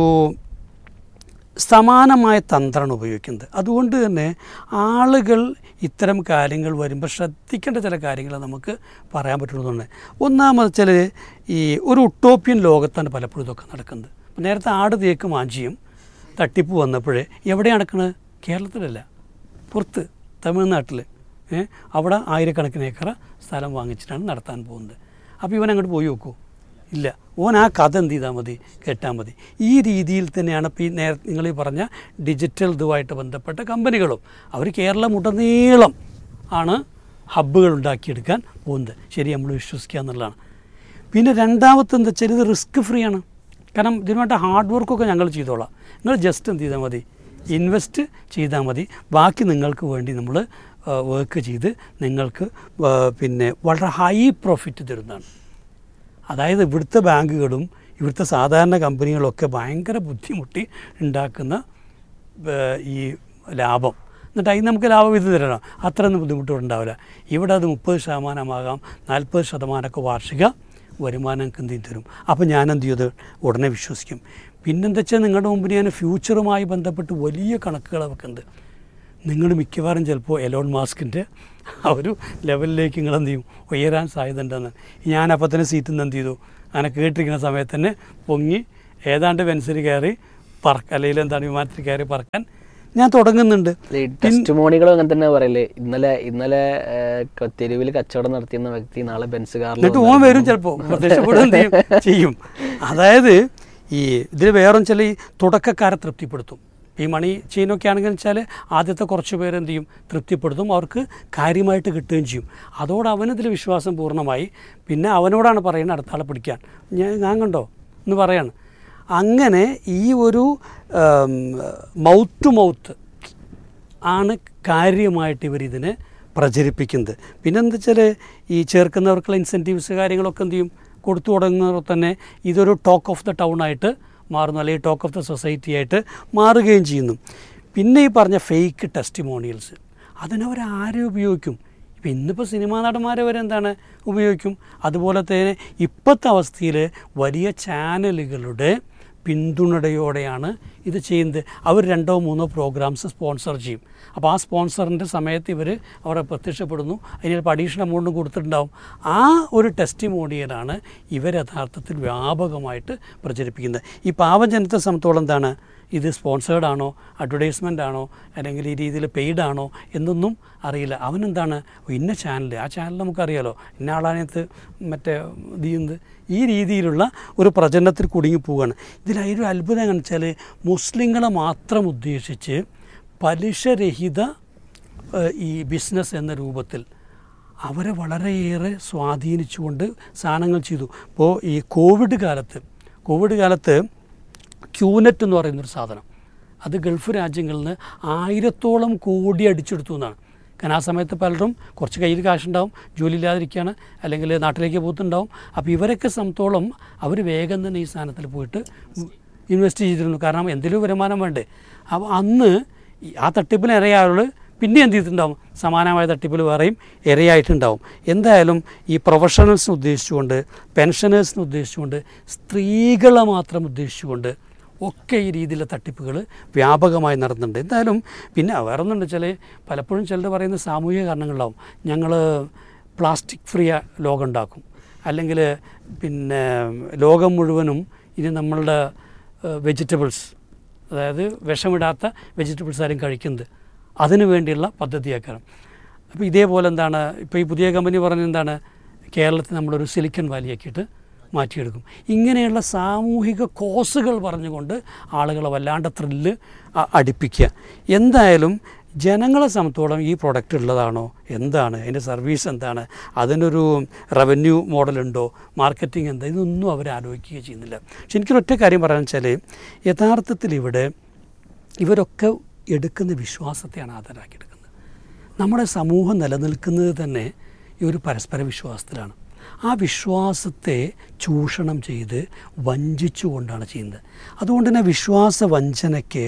[SPEAKER 7] സമാനമായ തന്ത്രമാണ് ഉപയോഗിക്കുന്നത് അതുകൊണ്ട് തന്നെ ആളുകൾ ഇത്തരം കാര്യങ്ങൾ വരുമ്പോൾ ശ്രദ്ധിക്കേണ്ട ചില കാര്യങ്ങൾ നമുക്ക് പറയാൻ പറ്റുന്നതുണ്ട് ഒന്നാമത് ചില ഈ ഒരു ഉട്ടോപ്യൻ ലോകത്താണ് പലപ്പോഴും ഇതൊക്കെ നടക്കുന്നത് ഇപ്പം നേരത്തെ ആട് തേക്ക് മാഞ്ചിയും തട്ടിപ്പ് വന്നപ്പോഴേ എവിടെ നടക്കുന്നത് കേരളത്തിലല്ല പുറത്ത് തമിഴ്നാട്ടിൽ ഏ, അവിടെ ആയിരക്കണക്കിന് ഏക്കർ സ്ഥലം വാങ്ങിച്ചിട്ടാണ് നടത്താൻ പോകുന്നത് അപ്പോൾ ഇവൻ അങ്ങോട്ട് പോയി നോക്കൂ ഇല്ല ഓൻ ആ കഥ എന്ത് ചെയ്താൽ മതി കേട്ടാൽ മതി ഈ രീതിയിൽ തന്നെയാണ് ഇപ്പോൾ ഈ നേര നിങ്ങൾ ഈ പറഞ്ഞ ഡിജിറ്റൽ ഇതുമായിട്ട് ബന്ധപ്പെട്ട കമ്പനികളും അവർ കേരളം ഉടനീളം ആണ് ഹബ്ബുകൾ ഉണ്ടാക്കിയെടുക്കാൻ പോകുന്നത് ശരി നമ്മൾ വിശ്വസിക്കുക എന്നുള്ളതാണ് പിന്നെ രണ്ടാമത്തെ എന്താ വെച്ചാൽ ഇത് റിസ്ക് ഫ്രീ ആണ് കാരണം ഇതിനുവേണ്ട ഹാർഡ് വർക്കൊക്കെ ഞങ്ങൾ ചെയ്തോളാം നിങ്ങൾ ജസ്റ്റ് എന്ത് ചെയ്താൽ മതി ഇൻവെസ്റ്റ് ചെയ്താൽ മതി ബാക്കി നിങ്ങൾക്ക് വേണ്ടി നമ്മൾ വർക്ക് ചെയ്ത് നിങ്ങൾക്ക് ആ, പിന്നെ വളരെ ഹൈ പ്രോഫിറ്റ് തരുന്നതാണ് അതായത് ഇവിടുത്തെ ബാങ്കുകളും ഇവിടുത്തെ സാധാരണ കമ്പനികളൊക്കെ ഭയങ്കര ബുദ്ധിമുട്ടി ഉണ്ടാക്കുന്ന ഏഹ്, ഈ ലാഭം എന്നിട്ട് അതിന് നമുക്ക് ലാഭം ഇത് തരണം അത്രയൊന്നും ബുദ്ധിമുട്ടുണ്ടാവില്ല ഇവിടെ അത് മുപ്പത് ശതമാനമാകാം നാൽപ്പത് ശതമാനമൊക്കെ വാർഷിക വരുമാനം എനിക്ക് എന്ത് ചെയ്യും തരും അപ്പോൾ ഞാൻ എന്ത് ചെയ്ത് ഉടനെ വിശ്വസിക്കും പിന്നെന്താ വെച്ചാൽ നിങ്ങളുടെ മുമ്പിൽ ഞാൻ ഫ്യൂച്ചറുമായി ബന്ധപ്പെട്ട് വലിയ കണക്കുകൾ വെക്കുന്നുണ്ട് നിങ്ങൾ മിക്കവാറും ചിലപ്പോൾ എലോൺ മാസ്കിൻ്റെ ആ ഒരു ലെവലിലേക്ക് നിങ്ങൾ എന്ത് ചെയ്യും ഉയരാൻ സാധ്യത ഉണ്ടെന്ന് ഞാൻ അപ്പം തന്നെ സീറ്റിൽ നിന്ന് എന്ത് ചെയ്തു അങ്ങനെ കേട്ടിരിക്കുന്ന സമയത്ത് തന്നെ പൊങ്ങി ഏതാണ്ട് ബെൻസിൽ കയറി പറക്ക അല്ലെങ്കിൽ എന്താണ് വിമാനത്തിൽ കയറി പറക്കാൻ ഞാൻ തുടങ്ങുന്നുണ്ട്
[SPEAKER 6] ഈ ടെസ്റ്റ് മോണികളും അങ്ങനെ തന്നെ പറയല്ലേ ഇന്നലെ ഇന്നലെ തെരുവിൽ കച്ചവടം നടത്തിയിരുന്ന വ്യക്തി നാളെ ബെൻസ് കാറിൽ
[SPEAKER 7] എന്നിട്ട് ഓൻ വരും ചിലപ്പോൾ പ്രത്യക്ഷപ്പെടുകയും ചെയ്യും ചെയ്യും അതായത് ഈ ഇതിൽ വേറെ ചില ഈ തുടക്കക്കാരെ തൃപ്തിപ്പെടുത്തും ഈ മണി ചെയിനൊക്കെ ആണെങ്കിൽ വെച്ചാൽ ആദ്യത്തെ കുറച്ച് പേര് എന്ത് ചെയ്യും തൃപ്തിപ്പെടുത്തും അവർക്ക് കാര്യമായിട്ട് കിട്ടുകയും ചെയ്യും അതോടെ അവനതിൽ വിശ്വാസം പൂർണ്ണമായി പിന്നെ അവനോടാണ് പറയുന്നത് അടുത്ത ആളെ പിടിക്കാൻ ഞാൻ ഞാൻ കണ്ടോ എന്ന് പറയാണ് അങ്ങനെ ഈ ഒരു മൗത്ത് ടു മൗത്ത് ആണ് കാര്യമായിട്ട് ഇവരിതിനെ പ്രചരിപ്പിക്കുന്നത് പിന്നെ എന്താ വെച്ചാൽ ഈ ചേർക്കുന്നവർക്കുള്ള ഇൻസെൻറ്റീവ്സ് കാര്യങ്ങളൊക്കെ എന്ത് ചെയ്യും കൊടുത്തു തുടങ്ങുന്നവർ തന്നെ ഇതൊരു ടോക്ക് ഓഫ് ദ ടൗൺ ആയിട്ട് മാറുന്നു അല്ലെങ്കിൽ ടോക്ക് ഓഫ് ദ സൊസൈറ്റി ആയിട്ട് മാറുകയും ചെയ്യുന്നു പിന്നെ ഈ പറഞ്ഞ ഫേക്ക് ടെസ്റ്റിമോണിയൽസ് അതിനവർ ആരെ ഉപയോഗിക്കും ഇപ്പം ഇന്നിപ്പോൾ സിനിമാ നടന്മാരെ വരെ എന്താണ് ഉപയോഗിക്കും അതുപോലെ തന്നെ ഇപ്പോഴത്തെ അവസ്ഥയിൽ വലിയ ചാനലുകളുടെ പിന്തുണയോടെയാണ് ഇത് ചെയ്യുന്നത് അവർ രണ്ടോ മൂന്നോ പ്രോഗ്രാംസ് സ്പോൺസർ ചെയ്യും അപ്പോൾ ആ സ്പോൺസറിൻ്റെ സമയത്ത് ഇവർ അവിടെ പ്രത്യക്ഷപ്പെടുന്നു അതിന് ചിലപ്പോൾ അഡീഷണൽ എമൗണ്ടും കൊടുത്തിട്ടുണ്ടാവും ആ ഒരു ടെസ്റ്റിമോണിയലാണ് ഇവർ യഥാർത്ഥത്തിൽ വ്യാപകമായിട്ട് പ്രചരിപ്പിക്കുന്നത് ഈ പാവം ജനത്തെ സംബന്ധിച്ചോളം എന്താണ് ഇത് സ്പോൺസേർഡ് ആണോ അഡ്വർടൈസ്മെൻ്റ് ആണോ അല്ലെങ്കിൽ ഈ രീതിയിൽ പെയ്ഡ് ആണോ എന്നൊന്നും അറിയില്ല അവനെന്താണ് ഓ, ഇന്ന ചാനൽ ആ ചാനൽ നമുക്കറിയാലോ ഇന്ന ആളാനത്ത് മറ്റേ ഇത് ചെയ്യുന്നത് ഈ രീതിയിലുള്ള ഒരു പ്രചരണത്തിൽ കുടുങ്ങി പോവുകയാണ് ഇതിലൊരു അത്ഭുതം എന്ന് വെച്ചാൽ മുസ്ലിങ്ങളെ മാത്രം ഉദ്ദേശിച്ച് പലിശരഹിത ഏഹ്, ഈ ബിസിനസ് എന്ന രൂപത്തിൽ അവരെ വളരെയേറെ സ്വാധീനിച്ചുകൊണ്ട് സാധനങ്ങൾ ചെയ്തു ഇപ്പോൾ ഈ കോവിഡ് കാലത്ത് കോവിഡ് കാലത്ത് ക്യൂനെറ്റ് എന്ന് പറയുന്നൊരു സാധനം അത് ഗൾഫ് രാജ്യങ്ങളിൽ നിന്ന് ആയിരത്തോളം കോടി അടിച്ചെടുത്തു എന്നാണ് കാരണം ആ സമയത്ത് പലരും കുറച്ച് കയ്യിൽ കാശുണ്ടാവും ജോലി ഇല്ലാതിരിക്കുകയാണ് അല്ലെങ്കിൽ നാട്ടിലേക്ക് പോയിട്ടുണ്ടാവും അപ്പോൾ ഇവരൊക്കെ സംബന്ധിച്ചോളം അവർ വേഗം തന്നെ ഈ സാധനത്തിൽ പോയിട്ട് ഇൻവെസ്റ്റ് ചെയ്തിരുന്നു കാരണം എന്തെങ്കിലും വരുമാനം വേണ്ടേ അപ്പോൾ അന്ന് ഈ ആ തട്ടിപ്പിന് ഇരയാളുകൾ പിന്നെ എന്ത് ചെയ്തിട്ടുണ്ടാവും സമാനമായ തട്ടിപ്പിൽ വേറെയും ഇരയായിട്ടുണ്ടാവും എന്തായാലും ഈ പ്രൊഫഷണൽസിനെ ഉദ്ദേശിച്ചുകൊണ്ട് പെൻഷനേഴ്സിനെ ഉദ്ദേശിച്ചുകൊണ്ട് സ്ത്രീകളെ മാത്രം ഉദ്ദേശിച്ചുകൊണ്ട് ഒക്കെ ഈ രീതിയിലുള്ള തട്ടിപ്പുകൾ വ്യാപകമായി നടന്നുണ്ട് എന്തായാലും പിന്നെ വേറെ ഒന്നുണ്ട് വെച്ചാൽ പലപ്പോഴും ചിലർ പറയുന്ന സാമൂഹിക കാരണങ്ങളിലാവും ഞങ്ങൾ പ്ലാസ്റ്റിക് ഫ്രീ ലോകം ഉണ്ടാക്കും അല്ലെങ്കിൽ പിന്നെ ലോകം മുഴുവനും ഇനി നമ്മളുടെ വെജിറ്റബിൾസ് അതായത് വിഷമിടാത്ത വെജിറ്റബിൾസ് ആരും കഴിക്കുന്നത് അതിനു വേണ്ടിയുള്ള പദ്ധതിയാക്കണം അപ്പോൾ ഇതേപോലെ എന്താണ് ഇപ്പോൾ ഈ പുതിയ കമ്പനി പറഞ്ഞ എന്താണ് കേരളത്തിൽ നമ്മളൊരു സിലിക്കൺ വാലിയാക്കിയിട്ട് മാറ്റിയെടുക്കും ഇങ്ങനെയുള്ള സാമൂഹിക കോസുകൾ പറഞ്ഞുകൊണ്ട് ആളുകളെ വല്ലാണ്ട് ത്രില്ല് അ- അടിപ്പിക്കുക എന്തായാലും ജനങ്ങളെ സംബന്ധിച്ചോളം ഈ പ്രൊഡക്റ്റ് ഉള്ളതാണോ എന്താണ് അതിൻ്റെ സർവീസ് എന്താണ് അതിനൊരു റവന്യൂ മോഡലുണ്ടോ മാർക്കറ്റിംഗ് എന്താ ഇതൊന്നും അവർ ആലോചിക്കുക ചെയ്യുന്നില്ല പക്ഷെ എനിക്കൊരൊറ്റ കാര്യം പറയാന്ന് വെച്ചാൽ യഥാർത്ഥത്തിൽ ഇവിടെ ഇവരൊക്കെ എടുക്കുന്ന വിശ്വാസത്തെയാണ് ആധാരമാക്കിയെടുക്കുന്നത് നമ്മുടെ സമൂഹം നിലനിൽക്കുന്നത് തന്നെ ഈ ഒരു പരസ്പര വിശ്വാസത്തിലാണ് ആ വിശ്വാസത്തെ ചൂഷണം ചെയ്ത് വഞ്ചിച്ചുകൊണ്ടാണ് ചെയ്യുന്നത് അതുകൊണ്ട് തന്നെ വിശ്വാസ വഞ്ചനയ്ക്ക്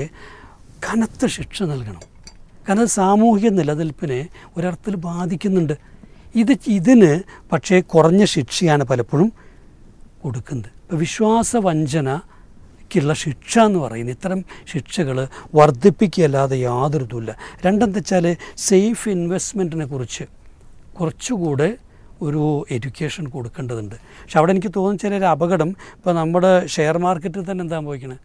[SPEAKER 7] കനത്ത ശിക്ഷ നൽകണം കാരണം അത് സാമൂഹിക നിലനിൽപ്പിനെ ഒരർത്ഥത്തിൽ ബാധിക്കുന്നുണ്ട് ഇത് ഇതിന് പക്ഷേ കുറഞ്ഞ ശിക്ഷയാണ് പലപ്പോഴും കൊടുക്കുന്നത് ഇപ്പോൾ വിശ്വാസ വഞ്ചനയ്ക്കുള്ള ശിക്ഷ എന്ന് പറയുന്നത് ഇത്തരം ശിക്ഷകൾ വർദ്ധിപ്പിക്കുകയല്ലാതെ യാതൊരു ഇതുമില്ല രണ്ടെന്താ വെച്ചാൽ സേഫ് ഇൻവെസ്റ്റ്മെൻറ്റിനെ കുറിച്ച് കുറച്ചുകൂടെ ഒരു എഡ്യൂക്കേഷൻ കൊടുക്കേണ്ടതുണ്ട് പക്ഷെ അവിടെ എനിക്ക് തോന്നുന്ന ചില ഒരു അപകടം ഇപ്പോൾ നമ്മുടെ ഷെയർ മാർക്കറ്റിൽ തന്നെ എന്താ സംഭവിക്കണത്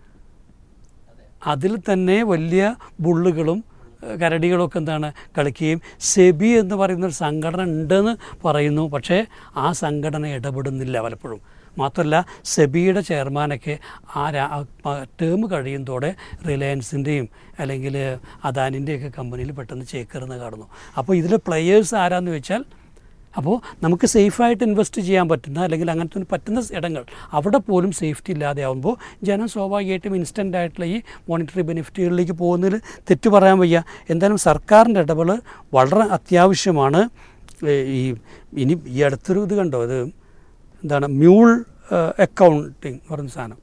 [SPEAKER 7] അതിൽ തന്നെ വലിയ ബുള്ളുകളും ഏഹ് കരടികളൊക്കെ എന്താണ് കളിക്കുകയും സെബി എന്ന് പറയുന്ന ഒരു സംഘടന ഉണ്ടെന്ന് പറയുന്നു പക്ഷേ ആ സംഘടന ഇടപെടുന്നില്ല പലപ്പോഴും മാത്രമല്ല സെബിയുടെ ചെയർമാനൊക്കെ ആ രാ ടേം കഴിയുന്നതോടെ റിലയൻസിൻ്റെയും അല്ലെങ്കിൽ അദാനിൻ്റെയൊക്കെ കമ്പനിയിൽ പെട്ടെന്ന് ചേക്കേറുന്ന കാണുന്നു അപ്പോൾ ഇതിൽ പ്ലെയേഴ്സ് ആരാന്ന് വെച്ചാൽ അപ്പോൾ നമുക്ക് സേഫായിട്ട് ഇൻവെസ്റ്റ് ചെയ്യാൻ പറ്റുന്ന അല്ലെങ്കിൽ അങ്ങനത്തെ ഒരു പറ്റുന്ന ഇടങ്ങൾ അവിടെ പോലും സേഫ്റ്റി ഇല്ലാതെ ആകുമ്പോൾ ജനം സ്വാഭാവികമായിട്ടും ഇൻസ്റ്റൻ്റ് ആയിട്ടുള്ള ഈ മോണിറ്ററി ബെനിഫിറ്റുകളിലേക്ക് പോകുന്നതിൽ തെറ്റു പറയാൻ വയ്യ എന്തായാലും സർക്കാരിൻ്റെ ഇടപെടൽ വളരെ അത്യാവശ്യമാണ് ഏ, ഈ ഇനി ഈ അടുത്തൊരു ഇത് കണ്ടോ ഇത് എന്താണ് മ്യൂൾ അക്കൗണ്ടിങ് എന്ന് പറയുന്ന സാധനം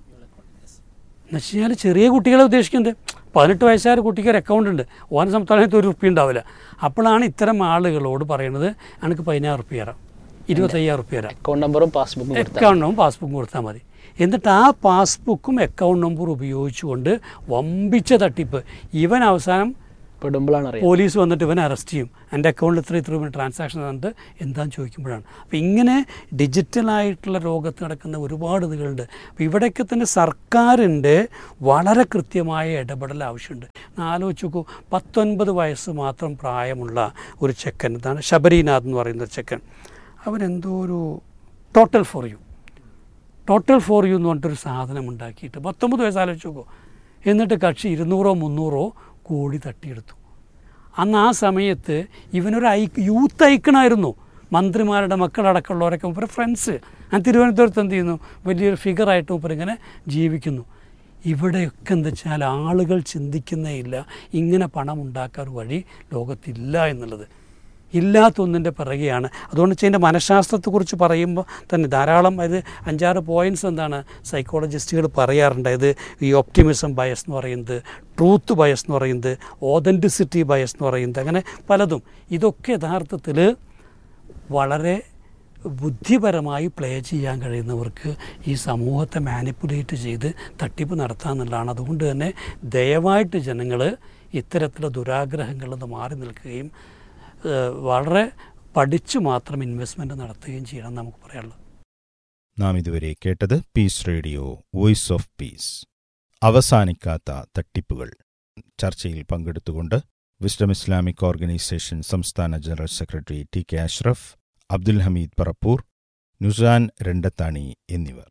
[SPEAKER 7] എന്ന് വെച്ച് കഴിഞ്ഞാൽ ചെറിയ കുട്ടികളെ ഉദ്ദേശിക്കുന്നത് പതിനെട്ട് വയസ്സായ കുട്ടിക്ക് ഒരു അക്കൗണ്ട് ഉണ്ട് ഓനെ സംസ്ഥാനത്ത് ഒരു റുപ്യ ഉണ്ടാവില്ല അപ്പോഴാണ് ഇത്തരം ആളുകളോട് പറയുന്നത് എനിക്ക് പതിനായിരം റുപ്യ തരാം ഇരുപത്തയ്യായിരം റുപ്യ തരാം
[SPEAKER 6] അക്കൗണ്ട് നമ്പറും പാസ്ബുക്കും കൊടുത്താൽ
[SPEAKER 7] അക്കൗണ്ട് നമ്പറും പാസ്ബുക്കും കൊടുത്താൽ മതി എന്നിട്ട് ആ പാസ്ബുക്കും അക്കൗണ്ട് നമ്പറും ഉപയോഗിച്ചുകൊണ്ട് വമ്പിച്ച തട്ടിപ്പ് ഇവൻ അവസാനം
[SPEAKER 6] പെടുമ്പോഴാണ് അറിയാം
[SPEAKER 7] പോലീസ് വന്നിട്ട് ഇവനെ അറസ്റ്റ് ചെയ്യും എൻ്റെ അക്കൗണ്ടിൽ ഇത്ര ഇത്ര രൂപ ട്രാൻസാക്ഷൻ എന്നിട്ട് എന്താന്ന് ചോദിക്കുമ്പോഴാണ് അപ്പോൾ ഇങ്ങനെ ഡിജിറ്റലായിട്ടുള്ള ലോകത്ത് നടക്കുന്ന ഒരുപാട് ഇതുകളുണ്ട് അപ്പോൾ ഇവിടെയൊക്കെ തന്നെ സർക്കാരിൻ്റെ വളരെ കൃത്യമായ ഇടപെടൽ ആവശ്യമുണ്ട് ഒന്ന് ആലോചിച്ച് നോക്കൂ പത്തൊൻപത് വയസ്സ് മാത്രം പ്രായമുള്ള ഒരു ചെക്കൻ ഇതാണ് ശബരിനാഥ് എന്ന് പറയുന്ന ഒരു ചെക്കൻ അവനെന്തോ ഒരു total for you total for you എന്ന് പറഞ്ഞിട്ടൊരു സാധനം ഉണ്ടാക്കിയിട്ട് പത്തൊമ്പത് വയസ്സ് ആലോചിച്ച് നോക്കൂ എന്നിട്ട് കക്ഷി ഇരുന്നൂറോ മുന്നൂറോ കോടി തട്ടിയെടുത്തു അന്ന് ആ സമയത്ത് ഇവനൊരു ഐ യൂത്ത് ഐക്കണായിരുന്നു മന്ത്രിമാരുടെ മക്കളടക്കമുള്ളവരൊക്കെ മൂപ്പര് ഫ്രണ്ട്സ് ഞാൻ തിരുവനന്തപുരത്ത് എന്ത് ചെയ്യുന്നു വലിയൊരു ഫിഗറായിട്ട് മൂപ്പർ ഇങ്ങനെ ജീവിക്കുന്നു ഇവിടെയൊക്കെ എന്താ വെച്ചാൽ ആളുകൾ ചിന്തിക്കുന്നേ ഇല്ല ഇങ്ങനെ പണം ഉണ്ടാക്കാൻ ഒരു വഴി ലോകത്തില്ല എന്നുള്ളത് ഇല്ലാത്ത ഒന്നിൻ്റെ പിറകെയാണ് അതുകൊണ്ട് വെച്ചാൽ ഇതിൻ്റെ മനഃശാസ്ത്രത്തെക്കുറിച്ച് പറയുമ്പോൾ തന്നെ ധാരാളം ഇത് അഞ്ചാറ് പോയിൻറ്റ്സ് എന്താണ് സൈക്കോളജിസ്റ്റുകൾ പറയാറുണ്ട് ഇത് ഈ ഒപ്റ്റിമിസം ബയസ് എന്ന് പറയുന്നത് ട്രൂത്ത് ബയസ് എന്ന് പറയുന്നത് ഓതൻറ്റിസിറ്റി ബയസ് എന്ന് പറയുന്നത് അങ്ങനെ പലതും ഇതൊക്കെ യഥാർത്ഥത്തിൽ വളരെ ബുദ്ധിപരമായി പ്ലേ ചെയ്യാൻ കഴിയുന്നവർക്ക് ഈ സമൂഹത്തെ മാനിപ്പുലേറ്റ് ചെയ്ത് തട്ടിപ്പ് നടത്താമെന്നുള്ളതാണ് അതുകൊണ്ട് തന്നെ ദയവായിട്ട് ജനങ്ങൾ ഇത്തരത്തിലുള്ള ദുരാഗ്രഹങ്ങളിൽ നിന്ന് മാറി നിൽക്കുകയും ഏഹ് വളരെ പഠിച്ചു മാത്രം ഇൻവെസ്റ്റ്മെൻറ്റ് നടത്തുകയും ചെയ്യണം എന്ന് നമുക്ക് പറയാനുള്ളത്
[SPEAKER 4] നാം ഇതുവരെ കേട്ടത് Peace Radio Voice of Peace അവസാനിക്കാത്ത തട്ടിപ്പുകൾ ചർച്ചയിൽ പങ്കെടുത്തുകൊണ്ട് വിസ്ഡം ഇസ്ലാമിക് ഓർഗനൈസേഷൻ സംസ്ഥാന general secretary T K Ashraf Abdul Hameed Parappur Nusan Randathani എന്നിവർ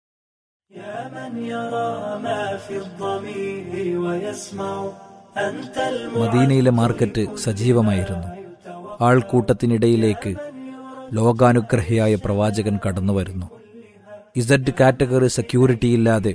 [SPEAKER 8] يا من يرى ما في الضمير ويسمع أنت
[SPEAKER 3] മദീനയിലെ മാർക്കറ്റ് സജീവമായിരുന്നു ആൾക്കൂട്ടത്തിനിടയിലേക്ക് ലോകാനുഗ്രഹിയായ പ്രവാചകൻ കടന്നു വരുന്നു ഇസഡ് കാറ്റഗറി സെക്യൂരിറ്റി ഇല്ലാതെ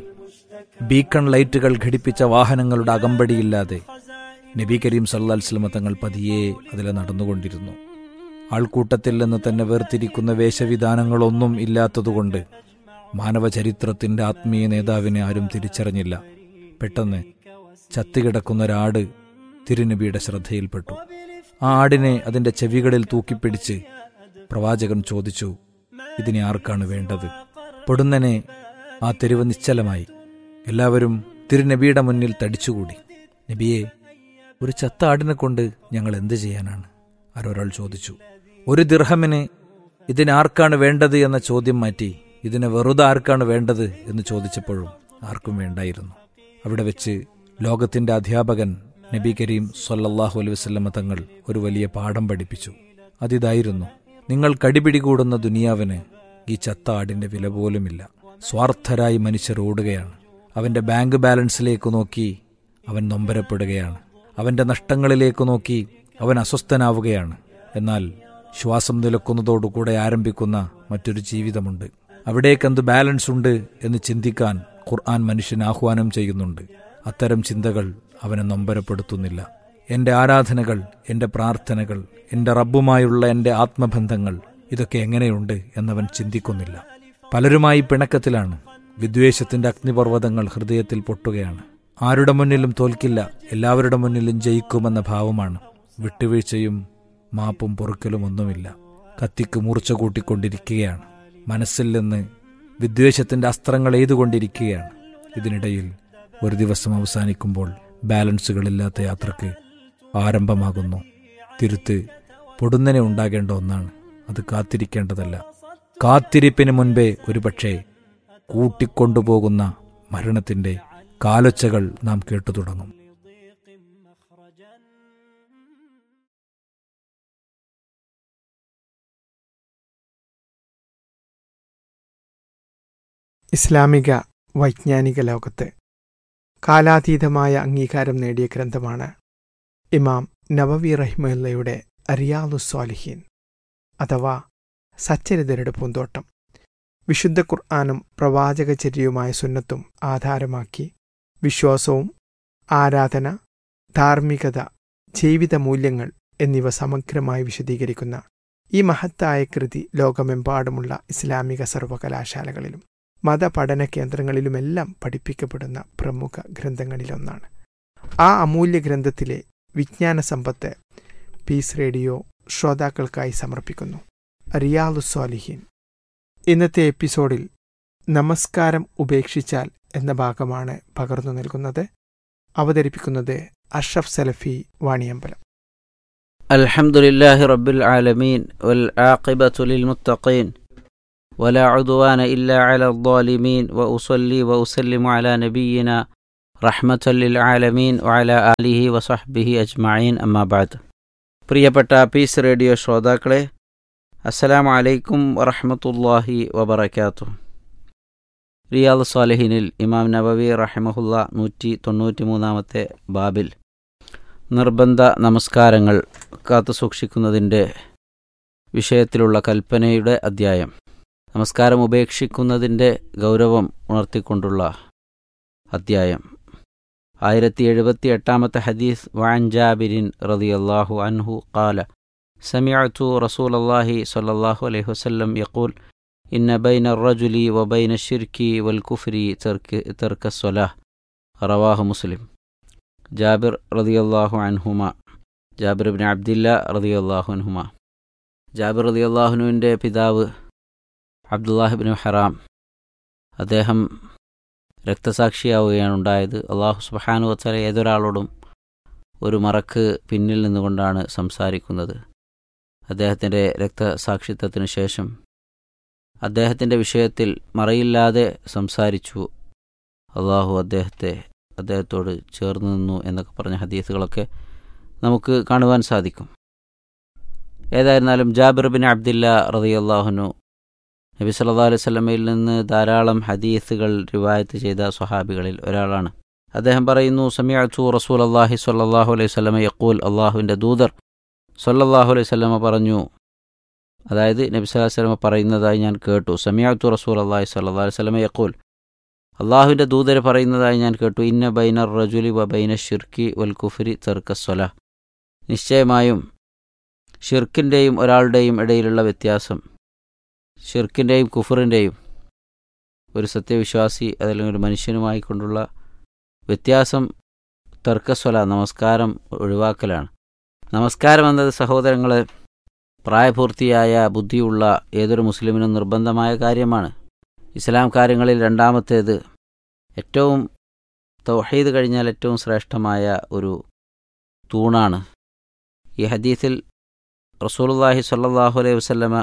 [SPEAKER 3] ബീക്കൺ ലൈറ്റുകൾ ഘടിപ്പിച്ച വാഹനങ്ങളുടെ അകമ്പടിയില്ലാതെ നബി കരീം സല്ലാസ്ലമ തങ്ങൾ പതിയെ അതിലെ നടന്നുകൊണ്ടിരുന്നു ആൾക്കൂട്ടത്തിൽ നിന്ന് തന്നെ വേർതിരിക്കുന്ന വേഷവിധാനങ്ങളൊന്നും ഇല്ലാത്തതുകൊണ്ട് മാനവചരിത്രത്തിന്റെ ആത്മീയ നേതാവിനെ ആരും തിരിച്ചറിഞ്ഞില്ല പെട്ടെന്ന് ചത്തുകിടക്കുന്ന ഒരാട് തിരുനബിയുടെ ശ്രദ്ധയിൽപ്പെട്ടു ആ ആടിനെ അതിന്റെ ചെവികളിൽ തൂക്കിപ്പിടിച്ച് പ്രവാചകൻ ചോദിച്ചു ഇതിനെ ആർക്കാണ് വേണ്ടത് പൊടുന്നനെ ആ തെരുവ് നിശ്ചലമായി എല്ലാവരും തിരുനബിയുടെ മുന്നിൽ തടിച്ചുകൂടി നബിയെ ഒരു ചത്ത ആടിനെ കൊണ്ട് ഞങ്ങൾ എന്ത് ചെയ്യാനാണ് ആരൊരാൾ ചോദിച്ചു ഒരു ദിർഹമിന് ഇതിനാർക്കാണ് വേണ്ടത് എന്ന ചോദ്യം മാറ്റി ഇതിനെ വെറുതെ ആർക്കാണ് വേണ്ടത് എന്ന് ചോദിച്ചപ്പോഴും ആർക്കും വേണ്ടായിരുന്നു അവിടെ വെച്ച് ലോകത്തിന്റെ അധ്യാപകൻ നബി കരീം സൊല്ലാഹു അലൈഹി വസ്ലമ തങ്ങൾ ഒരു വലിയ പാഠം പഠിപ്പിച്ചു അതിതായിരുന്നു നിങ്ങൾ കടിപിടികൂടുന്ന ദുനിയാവിന് ഈ ചത്ത ആടിന്റെ വില പോലുമില്ല സ്വാർത്ഥരായി മനുഷ്യർ ഓടുകയാണ് അവന്റെ ബാങ്ക് ബാലൻസിലേക്ക് നോക്കി അവൻ നൊമ്പരപ്പെടുകയാണ് അവന്റെ നഷ്ടങ്ങളിലേക്ക് നോക്കി അവൻ അസ്വസ്ഥനാവുകയാണ് എന്നാൽ ശ്വാസം നിലക്കുന്നതോടുകൂടെ ആരംഭിക്കുന്ന മറ്റൊരു ജീവിതമുണ്ട് അവിടേക്കെന്ത് ബാലൻസ് ഉണ്ട് എന്ന് ചിന്തിക്കാൻ ഖുർആൻ മനുഷ്യന് ആഹ്വാനം ചെയ്യുന്നുണ്ട് അത്തരം ചിന്തകൾ അവനെ നൊമ്പരപ്പെടുത്തുന്നില്ല എന്റെ ആരാധനകൾ എന്റെ പ്രാർത്ഥനകൾ എന്റെ റബ്ബുമായുള്ള എന്റെ ആത്മബന്ധങ്ങൾ ഇതൊക്കെ എങ്ങനെയുണ്ട് എന്നവൻ ചിന്തിക്കുന്നില്ല പലരുമായി പിണക്കത്തിലാണ് വിദ്വേഷത്തിന്റെ അഗ്നിപർവ്വതങ്ങൾ ഹൃദയത്തിൽ പൊട്ടുകയാണ് ആരുടെ മുന്നിലും തോൽക്കില്ല എല്ലാവരുടെ മുന്നിലും ജയിക്കുമെന്ന ഭാവമാണ് വിട്ടുവീഴ്ചയും മാപ്പും പൊറുക്കലും ഒന്നുമില്ല കത്തിക്ക് മൂർച്ച കൂട്ടിക്കൊണ്ടിരിക്കുകയാണ് മനസ്സിൽ നിന്ന് വിദ്വേഷത്തിന്റെ അസ്ത്രങ്ങൾ എയ്തുകൊണ്ടിരിക്കുകയാണ് ഇതിനിടയിൽ ഒരു ദിവസം അവസാനിക്കുമ്പോൾ ബാലൻസുകളില്ലാത്ത യാത്രക്ക് ആരംഭമാകുന്നു തിരുത്ത് പൊടുന്നനെ ഉണ്ടാകേണ്ട ഒന്നാണ് അത് കാത്തിരിക്കേണ്ടതല്ല കാത്തിരിപ്പിന് മുൻപേ ഒരുപക്ഷെ കൂട്ടിക്കൊണ്ടുപോകുന്ന മരണത്തിന്റെ കാലൊച്ചകൾ നാം കേട്ടു തുടങ്ങും
[SPEAKER 9] ഇസ്ലാമിക വൈജ്ഞാനിക ലോകത്ത് കാലാതീതമായ അംഗീകാരം നേടിയ ഗ്രന്ഥമാണ് ഇമാം നവവി റഹ്മുല്ലയുടെ അരിയാലു സ്വാലിഹീൻ അഥവാ സച്ചരിതരുടെ പൂന്തോട്ടം വിശുദ്ധ ഖുർആാനും പ്രവാചകചര്യയുമായ സുന്നത്തും ആധാരമാക്കി വിശ്വാസവും ആരാധന ധാർമ്മികത ജീവിത മൂല്യങ്ങൾ എന്നിവ സമഗ്രമായി വിശദീകരിക്കുന്ന ഈ മഹത്തായ കൃതി ലോകമെമ്പാടുമുള്ള ഇസ്ലാമിക സർവകലാശാലകളിലും മതപഠന കേന്ദ്രങ്ങളിലുമെല്ലാം പഠിപ്പിക്കപ്പെടുന്ന പ്രമുഖ ഗ്രന്ഥങ്ങളിലൊന്നാണ് ആ അമൂല്യ ഗ്രന്ഥത്തിലെ വിജ്ഞാന സമ്പത്ത് പീസ് റേഡിയോ ശ്രോതാക്കൾക്കായി സമർപ്പിക്കുന്നു റിയാലു സ്വാലിഹീൻ ഇന്നത്തെ എപ്പിസോഡിൽ നമസ്കാരം ഉപേക്ഷിച്ചാൽ എന്ന ഭാഗമാണ് പകർന്നു നൽകുന്നത് അവതരിപ്പിക്കുന്നത് അഷ്റഫ് സലഫി വാണിയമ്പലം
[SPEAKER 10] الحمد لله رب العالمين والعاقبة للمتقين ولا عدوان إلا على الظالمين وأصلي وأسلم على نبينا رحمة للعالمين وعلى آله وصحبه أجمعين أما بعد പ്രിയപ്പെട്ട പീസ് റേഡിയോ ശ്രോതാക്കളെ അസ്സലാമു അലൈക്കും വറഹ്മത്തുള്ളാഹി വബറകാതുഹു റിയാദ് സാലിഹിനിൽ ഇമാം നബവി റഹിമഹുല്ല നൂറ്റി തൊണ്ണൂറ്റി മൂന്നാമത്തെ ബാബിൽ നിർബന്ധ നമസ്കാരങ്ങൾ കാത്തു സൂക്ഷിക്കുന്നതിൻ്റെ വിഷയത്തിലുള്ള കൽപ്പനയുടെ അധ്യായം നമസ്കാരം ഉപേക്ഷിക്കുന്നതിൻ്റെ ഗൗരവം ഉണർത്തിക്കൊണ്ടുള്ള അധ്യായം ആയിരത്തി എഴുപത്തി എട്ടാമത്തെ ഹദീസ് വാൻ ജാബിരിൻ റളിയല്ലാഹു അൻഹു ഖാല سمعت رسول الله صلى الله عليه وسلم يقول إن بين الرجل وبين الشرك والكفر ترك, ترك الصلاة رواه مسلم ജാബിർ റതിയല്ലാഹു അൻഹുമ ജാബിർ ബിൻ അബ്ദില്ല റതിയല്ലാഹു അൻഹുമ ജാബിർ റതിയല്ലാഹുനുവിൻ്റെ പിതാവ് അബ്ദുല്ലാഹിബിൻ ഹറാം അദ്ദേഹം രക്തസാക്ഷിയാവുകയാണ് ഉണ്ടായത് അള്ളാഹു സുബാനു വച്ചാല ഏതൊരാളോടും ഒരു മറക്ക് പിന്നിൽ നിന്നുകൊണ്ടാണ് സംസാരിക്കുന്നത് അദ്ദേഹത്തിൻ്റെ രക്തസാക്ഷിത്വത്തിനു ശേഷം അദ്ദേഹത്തിൻ്റെ വിഷയത്തിൽ മറയില്ലാതെ സംസാരിച്ചു അള്ളാഹു അദ്ദേഹത്തെ അദ്ദേഹത്തോട് ചേർന്ന് നിന്നു എന്നൊക്കെ പറഞ്ഞ ഹദീസുകളൊക്കെ നമുക്ക് കാണുവാൻ സാധിക്കും ഏതായിരുന്നാലും ജാബിർ ബിൻ അബ്ദില്ല റതിയല്ലാഹുനു നബി സല്ലാ അലൈഹി സ്വലമയിൽ നിന്ന് ധാരാളം ഹദീസുകൾ റിവായത്ത് ചെയ്ത സ്വഹാബികളിൽ ഒരാളാണ് അദ്ദേഹം പറയുന്നു സമിയച്ചു റസൂൽ അള്ളാഹി സ്വല്ലാഹു അലൈഹി സ്വലമ യക്കൂൽ അള്ളാഹുവിൻ്റെ ദൂതർ സല്ലല്ലാഹു അലൈഹി സ്വലമ പറഞ്ഞു അതായത് നബി സല്ലാ വല്ലമ പറയുന്നതായി ഞാൻ കേട്ടു സമിയത്തു റസൂൽ അള്ളാഹി സ്വല്ലാ അലൈഹി സ്വലമ യക്കൂൽ അള്ളാഹുവിൻ്റെ ദൂതര് പറയുന്നതായി ഞാൻ കേട്ടു ഇന്ന ബൈനർ റജുലി വ ബൈന ഷിർക്കി വൽ കുഫരി തെർക്കസ്വല നിശ്ചയമായും ഷിർക്കിൻ്റെയും ഒരാളുടെയും ഇടയിലുള്ള വ്യത്യാസം ഷിർക്കിൻ്റെയും കുഫറിൻ്റെയും ഒരു സത്യവിശ്വാസി അതല്ലെങ്കിൽ ഒരു മനുഷ്യനുമായി കൊണ്ടുള്ള വ്യത്യാസം തർക്കസ്വല നമസ്കാരം ഒഴിവാക്കലാണ് നമസ്കാരം എന്നത് സഹോദരങ്ങളെ പ്രായപൂർത്തിയായ ബുദ്ധിയുള്ള ഏതൊരു മുസ്ലിമിനും നിർബന്ധമായ കാര്യമാണ് ഇസ്ലാം കാര്യങ്ങളിൽ രണ്ടാമത്തേത് ഏറ്റവും തൗഹീദ് കഴിഞ്ഞാൽ ഏറ്റവും ശ്രേഷ്ഠമായ ഒരു തൂണാണ് ഈ ഹദീസിൽ റസൂലുള്ളാഹി സ്വല്ലല്ലാഹു അലൈഹി വസല്ലമ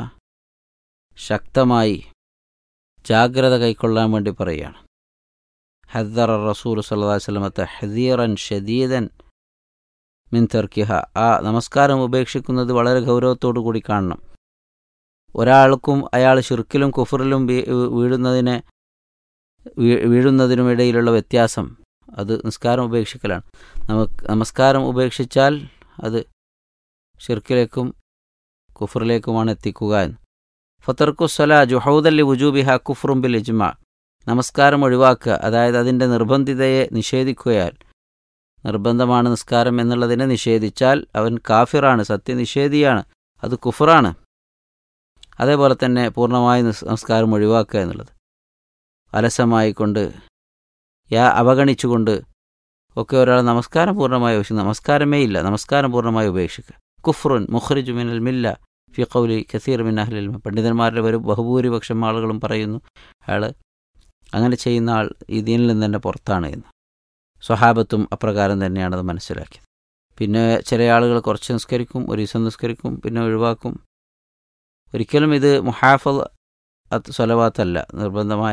[SPEAKER 10] ശക്തമായി ജാഗ്രത കൈക്കൊള്ളാൻ വേണ്ടി പറയുകയാണ് ഹദ്ദർ റസൂൽ സല്ലല്ലാഹു അലൈഹി വസല്ലമ തഹദീറൻ ഷദീദൻ മിൻ തർക്കിഹ ആ നമസ്കാരം ഉപേക്ഷിക്കുന്നത് വളരെ ഗൗരവത്തോടു കൂടി കാണണം ഒരാൾക്കും അയാൾ ഷിർക്കിലും കുഫറിലും വീഴുന്നതിനെ വീഴുന്നതിനും ഇടയിലുള്ള വ്യത്യാസം അത് നിസ്കാരം ഉപേക്ഷിക്കലാണ് നമുക്ക് നമസ്കാരം ഉപേക്ഷിച്ചാൽ അത് ഷിർക്കിലേക്കും കുഫറിലേക്കുമാണ് എത്തിക്കുക എന്ന് ഫത്തർക്കുസ്വല ജുഹൗദല്ലി വുജൂബിഹ കുഫറും ബിൽ ഇജ്മ നമസ്കാരം ഒഴിവാക്കുക അതായത് അതിൻ്റെ നിർബന്ധിതയെ നിഷേധിക്കുകയാൽ നിർബന്ധമാണ് നിസ്കാരം എന്നുള്ളതിനെ നിഷേധിച്ചാൽ അവൻ കാഫിറാണ് സത്യനിഷേധിയാണ് അത് കുഫറാണ് അതേപോലെ തന്നെ പൂർണ്ണമായി നമസ്കാരം ഒഴിവാക്കുക എന്നുള്ളത് അലസമായിക്കൊണ്ട് യാ അവഗണിച്ചുകൊണ്ട് ഒക്കെ ഒരാൾ നമസ്കാരം പൂർണ്ണമായി ഉപേക്ഷിക്കും നമസ്കാരമേ ഇല്ല നമസ്കാരം പൂർണ്ണമായി ഉപേക്ഷിക്കുക കുഫ്റുൻ മുഖ്റിജു മിനൽ മില്ല ഫി കൗലി കസീർ മിൻ അഹ്ലിൽ പണ്ഡിതന്മാരുടെ ഒരു ബഹുഭൂരിപക്ഷം ആളുകളും പറയുന്നു അയാൾ അങ്ങനെ ചെയ്യുന്ന ആൾ ഈ ദീനിൽ നിന്ന് തന്നെ പുറത്താണ് എന്ന് സ്വഹാബത്തും അപ്രകാരം തന്നെയാണ് അത് മനസ്സിലാക്കിയത് പിന്നെ ചില ആളുകൾ കുറച്ച് നിസ്കരിക്കും ഒരു ദിവസം നിസ്കരിക്കും പിന്നെ ഒഴിവാക്കും ഒരിക്കലും ഇത് മുഹാഫൽ സ്വലവാത്തല്ല നിർബന്ധമായ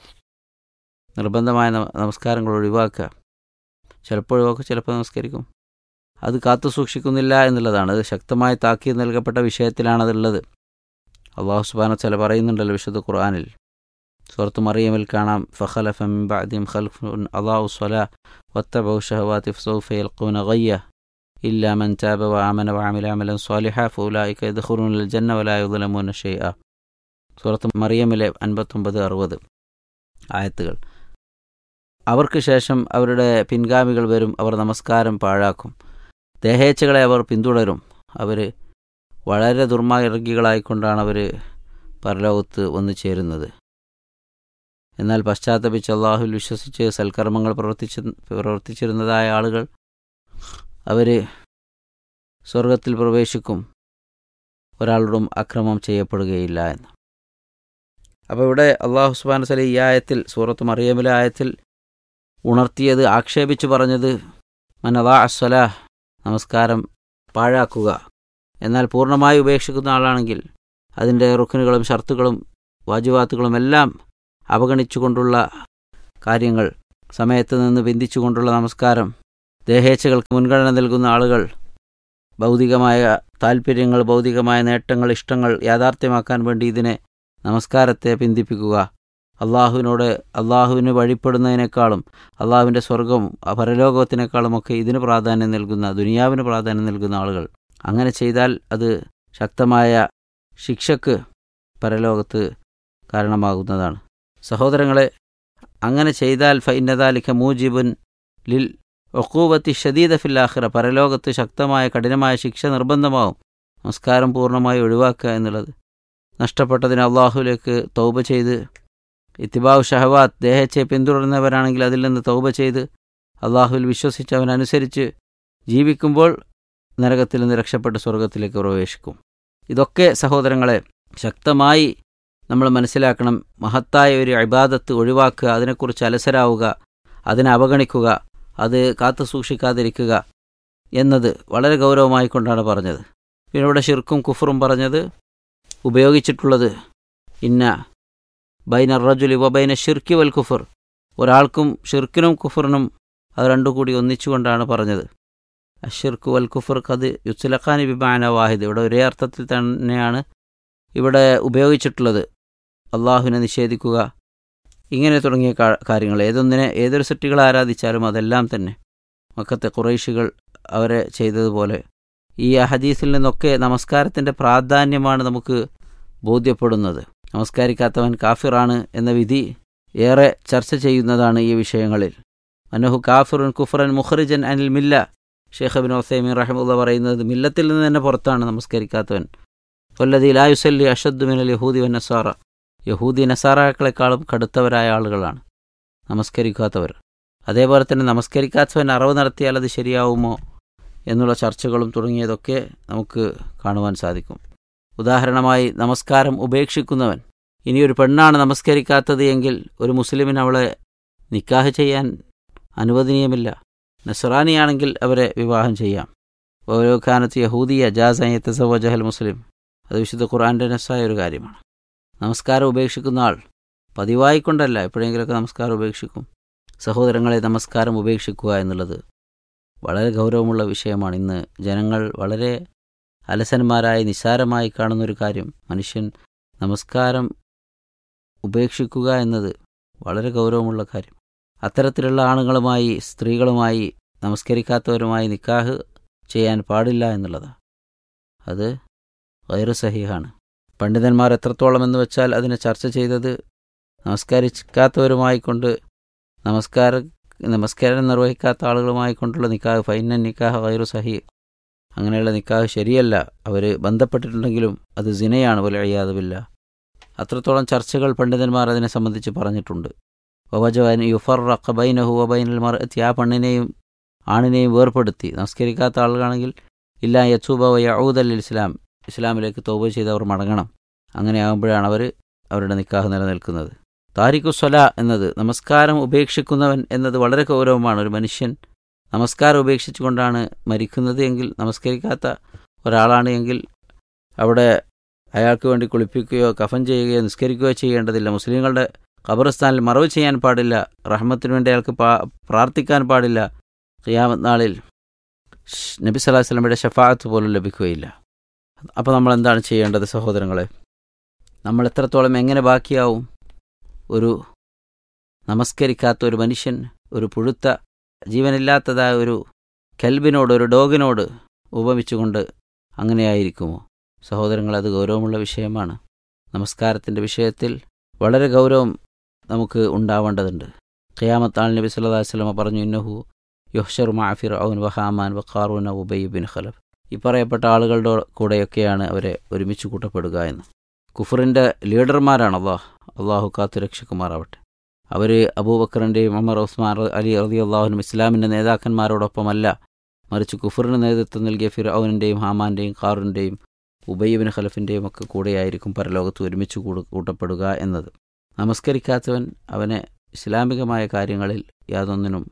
[SPEAKER 10] നിർബന്ധമായ നമസ്കാരങ്ങൾ ഒഴിവാക്കുക ചിലപ്പോൾ ഒഴിവാക്കും ചിലപ്പോൾ നമസ്കരിക്കും അത് കാത്തു സൂക്ഷിക്കുന്നില്ല എന്നുള്ളതാണ് അത് ശക്തമായി താക്കി നൽകപ്പെട്ട വിഷയത്തിലാണതുള്ളത് അള്ളാഹു സുബാന ചില പറയുന്നുണ്ടല്ലോ വിശുദ്ധ ഖുർആാനിൽ സുഹൃത്ത് മറിയമിൽ കാണാം ഫഖലഫം ബഅദിം ഖൽഫുൻ അള്ളാഹു സ്വല വത്തബൗ ഷഹവാത്തി ഫസൗഫ യൽഖൂന ഗയ്യ إلا من تاب وآمن وعمل عملا صالحا فأولئك يدخلون الجنة ولا يظلمون شيئا സൂറത്ത് മറിയമിലെ അൻപത്തൊമ്പത് അറുപത് ആയത്തുകൾ അവർക്ക് ശേഷം അവരുടെ പിൻഗാമികൾ വരും അവർ നമസ്കാരം പാഴാക്കും ദേഹേച്ഛകളെ അവർ പിന്തുടരും അവർ വളരെ ദുർമാർഗികളായിക്കൊണ്ടാണ് അവർ പരലോകത്ത് വന്നു ചേരുന്നത് എന്നാൽ പശ്ചാത്തപിച്ച് അള്ളാഹുൽ വിശ്വസിച്ച് സൽക്കർമ്മങ്ങൾ പ്രവർത്തിച്ച് പ്രവർത്തിച്ചിരുന്നതായ ആളുകൾ അവർ സ്വർഗത്തിൽ പ്രവേശിക്കും ഒരാളോടും അക്രമം ചെയ്യപ്പെടുകയില്ല എന്ന് അപ്പോൾ ഇവിടെ അള്ളാഹു സുബാൻ സലി ഈ ആയത്തിൽ സൂറത്ത് മറിയമിലെ ആയത്തിൽ ഉണർത്തിയത് ആക്ഷേപിച്ചു പറഞ്ഞത് മനദാ അസ്വലാഹ് നമസ്കാരം പാഴാക്കുക എന്നാൽ പൂർണ്ണമായി ഉപേക്ഷിക്കുന്ന ആളാണെങ്കിൽ അതിൻ്റെ റുക്കനുകളും ഷർത്തുകളും വാജുവാത്തുകളും എല്ലാം അവഗണിച്ചുകൊണ്ടുള്ള കാര്യങ്ങൾ സമയത്ത് നിന്ന് ബന്ധിച്ചുകൊണ്ടുള്ള നമസ്കാരം ദേഹേച്ഛകൾക്ക് മുൻഗണന നൽകുന്ന ആളുകൾ ഭൗതികമായ താൽപ്പര്യങ്ങൾ ഭൗതികമായ നേട്ടങ്ങൾ ഇഷ്ടങ്ങൾ യാഥാർത്ഥ്യമാക്കാൻ വേണ്ടി ഇതിനെ നമസ്കാരത്തെ പിന്തിപ്പിക്കുക അള്ളാഹുവിനോട് അള്ളാഹുവിന് വഴിപ്പെടുന്നതിനേക്കാളും അള്ളാഹുവിൻ്റെ സ്വർഗം പരലോകത്തിനേക്കാളുമൊക്കെ ഇതിന് പ്രാധാന്യം നൽകുന്ന ദുനിയാവിന് പ്രാധാന്യം നൽകുന്ന ആളുകൾ അങ്ങനെ ചെയ്താൽ അത് ശക്തമായ ശിക്ഷക്ക് പരലോകത്ത് കാരണമാകുന്നതാണ് സഹോദരങ്ങളെ അങ്ങനെ ചെയ്താൽ ഫൈനദാലിക്ക മൂജിബുൻ ലിൽ ഒക്കൂബത്തി ഷദീദ ഫില്ലാഹിറ പരലോകത്ത് ശക്തമായ കഠിനമായ ശിക്ഷ നിർബന്ധമാവും നമസ്കാരം പൂർണ്ണമായി ഒഴിവാക്കുക എന്നുള്ളത് നഷ്ടപ്പെട്ടതിന് അള്ളാഹുലേക്ക് തൗബ ചെയ്ത് ഇത്തിബാവ് ഷഹവാത്ത് ദേഹത്തെ പിന്തുടരുന്നവരാണെങ്കിൽ അതിൽ നിന്ന് തൗബ ചെയ്ത് അള്ളാഹുവിൽ വിശ്വസിച്ച് അവനനുസരിച്ച് ജീവിക്കുമ്പോൾ നരകത്തിൽ നിന്ന് രക്ഷപ്പെട്ട് സ്വർഗത്തിലേക്ക് പ്രവേശിക്കും ഇതൊക്കെ സഹോദരങ്ങളെ ശക്തമായി നമ്മൾ മനസ്സിലാക്കണം മഹത്തായ ഒരു അബാദത്ത് ഒഴിവാക്കുക അതിനെക്കുറിച്ച് അലസരാവുക അതിനെ അവഗണിക്കുക അത് കാത്തു സൂക്ഷിക്കാതിരിക്കുക എന്നത് വളരെ ഗൗരവമായി കൊണ്ടാണ് പറഞ്ഞത് പിന്നെ ഇവിടെ ഷിർക്കും കുഫറും പറഞ്ഞത് ഉപയോഗിച്ചിട്ടുള്ളത് ഇന്ന ബൈന റജുലി വബൈന ഷിർക്കി വൽ കുഫർ ഒരാൾക്കും ഷിർക്കിനും കുഫറിനും അത് രണ്ടു കൂടി ഒന്നിച്ചുകൊണ്ടാണ് പറഞ്ഞത് അഷിർക്ക് വൽ കുഫർ കത് യുസ്ലഖാനി ബിബാന വാഹിദ് ഇവിടെ ഒരേ അർത്ഥത്തിൽ തന്നെയാണ് ഇവിടെ ഉപയോഗിച്ചിട്ടുള്ളത് അള്ളാഹുവിനെ നിഷേധിക്കുക ഇങ്ങനെ തുടങ്ങിയ കാര്യങ്ങൾ ഏതൊന്നിനെ ഏതൊരു സൃഷ്ടികളെ ആരാധിച്ചാലും അതെല്ലാം തന്നെ മക്കത്തെ കുറേശികൾ അവരെ ചെയ്തതുപോലെ ഈ ഹദീസിൽ നിന്നൊക്കെ നമസ്കാരത്തിൻ്റെ പ്രാധാന്യമാണ് നമുക്ക് ബോധ്യപ്പെടുന്നത് നമസ്കാരിക്കാത്തവൻ കാഫിറാണ് എന്ന വിധി ഏറെ ചർച്ച ചെയ്യുന്നതാണ് ഈ വിഷയങ്ങളിൽ അനഹു കാഫിറുൻ കുഫറൻ മുഖറിജൻ അനിൽ മില്ല ഷേഖ് ബിൻ ഒസൈമീൻ റഹമുല്ല പറയുന്നത് മില്ലത്തിൽ നിന്ന് തന്നെ പുറത്താണ് നമസ്കരിക്കാത്തവൻ കൊല്ലതി ലായുസല്ലി അഷദ് മിനൽ യഹൂദി വൻ നസാറ യഹൂദി നസാറാക്കളെക്കാളും കടുത്തവരായ ആളുകളാണ് നമസ്കരിക്കാത്തവർ അതേപോലെ തന്നെ നമസ്കരിക്കാത്തവൻ അറിവ് നടത്തിയാൽ അത് ശരിയാവുമോ എന്നുള്ള ചർച്ചകളും തുടങ്ങിയതൊക്കെ നമുക്ക് കാണുവാൻ സാധിക്കും ഉദാഹരണമായി നമസ്കാരം ഉപേക്ഷിക്കുന്നവൻ ഇനിയൊരു പെണ്ണാണ് നമസ്കരിക്കാത്തത് എങ്കിൽ ഒരു മുസ്ലിമിന് അവളെ നിക്കാഹ് ചെയ്യാൻ അനുവദനീയമില്ല നസറാനിയാണെങ്കിൽ അവരെ വിവാഹം ചെയ്യാം ഓരോ കാലത്ത് യഹൂദിയ ജാസയത്തസവജഹൽ മുസ്ലിം അത് വിശുദ്ധ ഖുർആൻ്റെ നസ്സായ ഒരു കാര്യമാണ് നമസ്കാരം ഉപേക്ഷിക്കുന്ന ആൾ പതിവായി കൊണ്ടല്ല എപ്പോഴെങ്കിലുമൊക്കെ നമസ്കാരം ഉപേക്ഷിക്കും സഹോദരങ്ങളെ നമസ്കാരം ഉപേക്ഷിക്കുക എന്നുള്ളത് വളരെ ഗൗരവമുള്ള വിഷയമാണ് ഇന്ന് ജനങ്ങൾ വളരെ അലസന്മാരായി നിസ്സാരമായി കാണുന്നൊരു കാര്യം മനുഷ്യൻ നമസ്കാരം ഉപേക്ഷിക്കുക എന്നത് വളരെ ഗൗരവമുള്ള കാര്യം അത്തരത്തിലുള്ള ആണുങ്ങളുമായി സ്ത്രീകളുമായി നമസ്കരിക്കാത്തവരുമായി നിക്കാഹ് ചെയ്യാൻ പാടില്ല എന്നുള്ളതാണ് അത് വൈറു സഹിഹാണ് പണ്ഡിതന്മാർ എത്രത്തോളം എന്ന് വെച്ചാൽ അതിനെ ചർച്ച ചെയ്തത് നമസ്കരിക്കാത്തവരുമായി കൊണ്ട് നമസ്കാര നമസ്കാരം നിർവഹിക്കാത്ത ആളുകളുമായി കൊണ്ടുള്ള നിക്കാഹ് ഫൈനൻ നിക്കാഹ് വൈറു സഹി അങ്ങനെയുള്ള നിക്കാഹ് ശരിയല്ല അവർ ബന്ധപ്പെട്ടിട്ടുണ്ടെങ്കിലും അത് സിനയാണ് പോലെ അയ്യാതുമില്ല അത്രത്തോളം ചർച്ചകൾ പണ്ഡിതന്മാർ അതിനെ സംബന്ധിച്ച് പറഞ്ഞിട്ടുണ്ട് വവജവൻ യുഫർ റഖബൈനഹു വബൈനൽ മറത്തി ആ പെണ്ണിനെയും ആണിനെയും വേർപ്പെടുത്തി നമസ്കരിക്കാത്ത ആളുകളാണെങ്കിൽ ഇല്ല യസൂബ യഊദൽ ഇസ്ലാം ഇസ്ലാമിലേക്ക് തോപ ചെയ്ത് അവർ മടങ്ങണം അങ്ങനെയാകുമ്പോഴാണ് അവർ അവരുടെ നിക്കാഹ് നിലനിൽക്കുന്നത് താരിഖുസ്വല എന്നത് നമസ്കാരം ഉപേക്ഷിക്കുന്നവൻ എന്നത് വളരെ ഗൗരവമാണ് ഒരു മനുഷ്യൻ നമസ്കാരം ഉപേക്ഷിച്ചുകൊണ്ടാണ് മരിക്കുന്നത് എങ്കിൽ നമസ്കരിക്കാത്ത ഒരാളാണ് എങ്കിൽ അവിടെ അയാൾക്ക് വേണ്ടി കുളിപ്പിക്കുകയോ കഫൻ ചെയ്യുകയോ നിസ്കരിക്കുകയോ ചെയ്യേണ്ടതില്ല മുസ്ലിങ്ങളുടെ ഖബർസ്ഥാനിൽ മറവ് ചെയ്യാൻ പാടില്ല റഹ്മത്തിന് വേണ്ടി അയാൾക്ക് പ്രാർത്ഥിക്കാൻ പാടില്ല ഖിയാമത്ത് നാളിൽ നബി സല്ലാഹു വസ്ലമയുടെ ഷഫാത്ത് പോലും ലഭിക്കുകയില്ല അപ്പോൾ നമ്മൾ എന്താണ് ചെയ്യേണ്ടത് സഹോദരങ്ങളെ നമ്മൾ എത്രത്തോളം എങ്ങനെ ബാക്കിയാവും ഒരു നമസ്കരിക്കാത്ത ഒരു മനുഷ്യൻ ഒരു പുഴുത്ത ജീവനില്ലാത്തതായ ഒരു കെൽബിനോട് ഒരു ഡോഗിനോട് ഉപമിച്ചുകൊണ്ട് അങ്ങനെയായിരിക്കുമോ സഹോദരങ്ങൾ അത് ഗൗരവമുള്ള വിഷയമാണ് നമസ്കാരത്തിൻ്റെ വിഷയത്തിൽ വളരെ ഗൗരവം നമുക്ക് ഉണ്ടാവേണ്ടതുണ്ട് ഖിയാമത്താൾ നബി സല്ലാ വസ്ലമ പറഞ്ഞു ഇന്നഹു യൊഹ്ഷർ മാഫിർ ഔൻ വഹാമാൻ വഖാറൂന ഉബൈ ബിൻ ഖലഫ് ഈ പറയപ്പെട്ട ആളുകളുടെ കൂടെയൊക്കെയാണ് അവരെ ഒരുമിച്ച് കൂട്ടപ്പെടുക എന്ന് കുഫറിൻ്റെ ലീഡർമാരാണ് അള്ളാഹ് അള്ളാഹു കാത്തു രക്ഷകുമാറാവട്ടെ അവർ അബൂബക്കറിൻ്റെയും അമർ ഉസ്മാൻ അലി റതി അള്ളാഹുനും ഇസ്ലാമിൻ്റെ നേതാക്കന്മാരോടൊപ്പമല്ല മറിച്ച് കുഫറിന് നേതൃത്വം നൽകിയ ഫിർ ഔനിൻ്റെയും ഹാമാൻ്റെയും ഖാറിൻ്റെയും ഉബയ്യബിൻ ഖലഫിൻ്റെയും ഒക്കെ കൂടെയായിരിക്കും പരലോകത്ത് ഒരുമിച്ച് കൂട കൂട്ടപ്പെടുക എന്നത് നമസ്കരിക്കാത്തവൻ അവനെ ഇസ്ലാമികമായ കാര്യങ്ങളിൽ യാതൊന്നിനും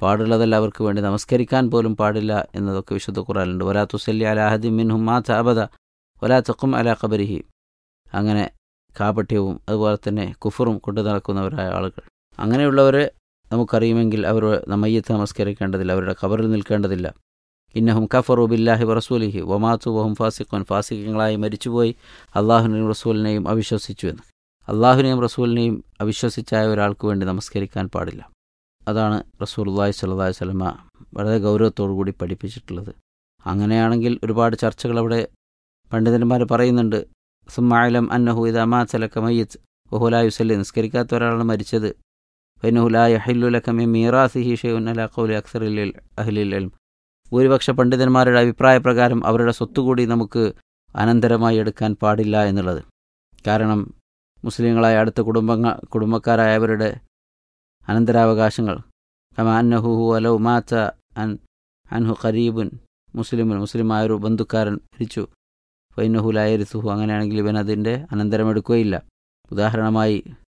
[SPEAKER 10] പാടുള്ളതല്ല അവർക്ക് വേണ്ടി നമസ്കരിക്കാൻ പോലും പാടില്ല എന്നതൊക്കെ വിശുദ്ധ ഖുറാനുണ്ട് ഒലാ തുസല്ലി അല അഹദി മിൻഹും മാ അബദ ഒലാ തക്കും അല ഖബരിഹി അങ്ങനെ കാപട്യവും അതുപോലെ തന്നെ കുഫറും കൊണ്ടു നടക്കുന്നവരായ ആളുകൾ അങ്ങനെയുള്ളവരെ നമുക്കറിയുമെങ്കിൽ അവർ മയ്യത്ത് നമസ്കരിക്കേണ്ടതില്ല അവരുടെ ഖബറിൽ നിൽക്കേണ്ടതില്ല ഇന്നഹും കഫറു ബില്ലാഹി റസൂലിഹി വമാത്തു വഹും ഫാസിഖുൻ ഫാസിഖങ്ങളായി മരിച്ചുപോയി അള്ളാഹുനെയും റസൂലിനെയും അവിശ്വസിച്ചു എന്ന് അള്ളാഹുനെയും റസൂലിനെയും അവിശ്വസിച്ചായ ഒരാൾക്ക് വേണ്ടി നമസ്കരിക്കാൻ പാടില്ല അതാണ് റസൂൽ അള്ളാഹി സ്വല്ലി സ്വലമ വളരെ ഗൗരവത്തോടു കൂടി പഠിപ്പിച്ചിട്ടുള്ളത് അങ്ങനെയാണെങ്കിൽ ഒരുപാട് ചർച്ചകൾ അവിടെ പണ്ഡിതന്മാർ പറയുന്നുണ്ട് സുമാലം അന്നഹു ഇത് അമാ ചലക്ക മയ്യത്ത് ഒഹുലായുസല്ലി നിസ്കരിക്കാത്ത ഒരാളാണ് മരിച്ചത് ഫൈനഹുലായ ഹല്ലുലക്കമെ മീറാസിഹി ഷെയ്ഉൻ അല ഖൗലി അക്സറിൽ അഹ്ലിൽ ഇൽം ഭൂരിപക്ഷ പണ്ഡിതന്മാരുടെ അഭിപ്രായ പ്രകാരം അവരുടെ സ്വത്തുകൂടി നമുക്ക് അനന്തരമായി എടുക്കാൻ പാടില്ല എന്നുള്ളത് കാരണം മുസ്ലിങ്ങളായ അടുത്ത കുടുംബങ്ങ കുടുംബക്കാരായവരുടെ അനന്തരാവകാശങ്ങൾ കമ അന്നഹു അലൗ മാച്ച അൻ അൻഹു ഖരീബുൻ മുസ്ലിമുൻ മുസ്ലിമായൊരു ബന്ധുക്കാരൻ മരിച്ചു ഫൈനഹുലായരിസുഹു അങ്ങനെയാണെങ്കിൽ ഇവൻ അതിൻ്റെ അനന്തരമെടുക്കുകയില്ല ഉദാഹരണമായി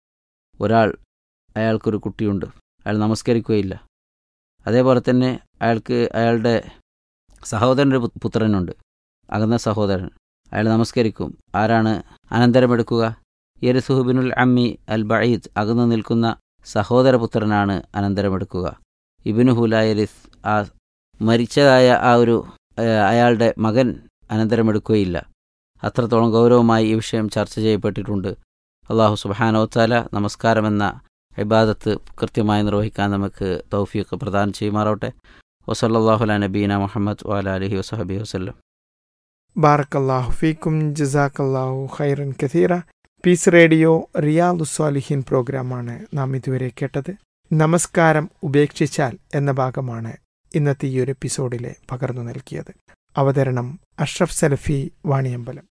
[SPEAKER 10] ഒരാൾ അയാൾക്കൊരു കുട്ടിയുണ്ട് അയാൾ നമസ്കരിക്കുകയില്ല അതേപോലെ തന്നെ അയാൾക്ക് അയാളുടെ സഹോദരൻ്റെ പു- പുത്രനുണ്ട് അകന്ന സഹോദരൻ അയാൾ നമസ്കരിക്കും ആരാണ് അനന്തരമെടുക്കുക യരിസുഹുബിനുൽ അമ്മി അൽ ബഈദ് അകന്നു നിൽക്കുന്ന സഹോദരപുത്രനാണ് അനന്തരമെടുക്കുക ഇബിനു ഹുലായരിസ് ആ മരിച്ചതായ ആ ഒരു ഏഹ്, അയാളുടെ മകൻ അനന്തരമെടുക്കുകയില്ല അത്രത്തോളം ഗൗരവമായി ഈ വിഷയം ചർച്ച ചെയ്യപ്പെട്ടിട്ടുണ്ട് അള്ളാഹു സുബാനോത്താല നമസ്കാരമെന്ന ഇബാദത്ത് കൃത്യമായി നിർവഹിക്കാൻ നമുക്ക് തൗഫീഖ് പ്രദാനം ചെയ്യുമാറാവട്ടെ വസല്ലാഹുല നബീന മുഹമ്മദ് വാല അലഹി വസഹബി വസ്ലം
[SPEAKER 9] ബാറക്കല്ലാഹു ഫീക്കും ജസാക്കല്ലാഹു ഖൈറൻ കഥീറ പീസ് റേഡിയോ റിയാദു സ്വാലിഹീൻ പ്രോഗ്രാമാണ് നാം ഇതുവരെ കേട്ടത് നമസ്കാരം ഉപേക്ഷിച്ചാൽ എന്ന ഭാഗമാണ് ഇന്നത്തെ ഈ ഒരു എപ്പിസോഡിലെ പകർന്നു നൽകിയത് അവതരണം അഷ്റഫ് സലഫി വാണിയമ്പലം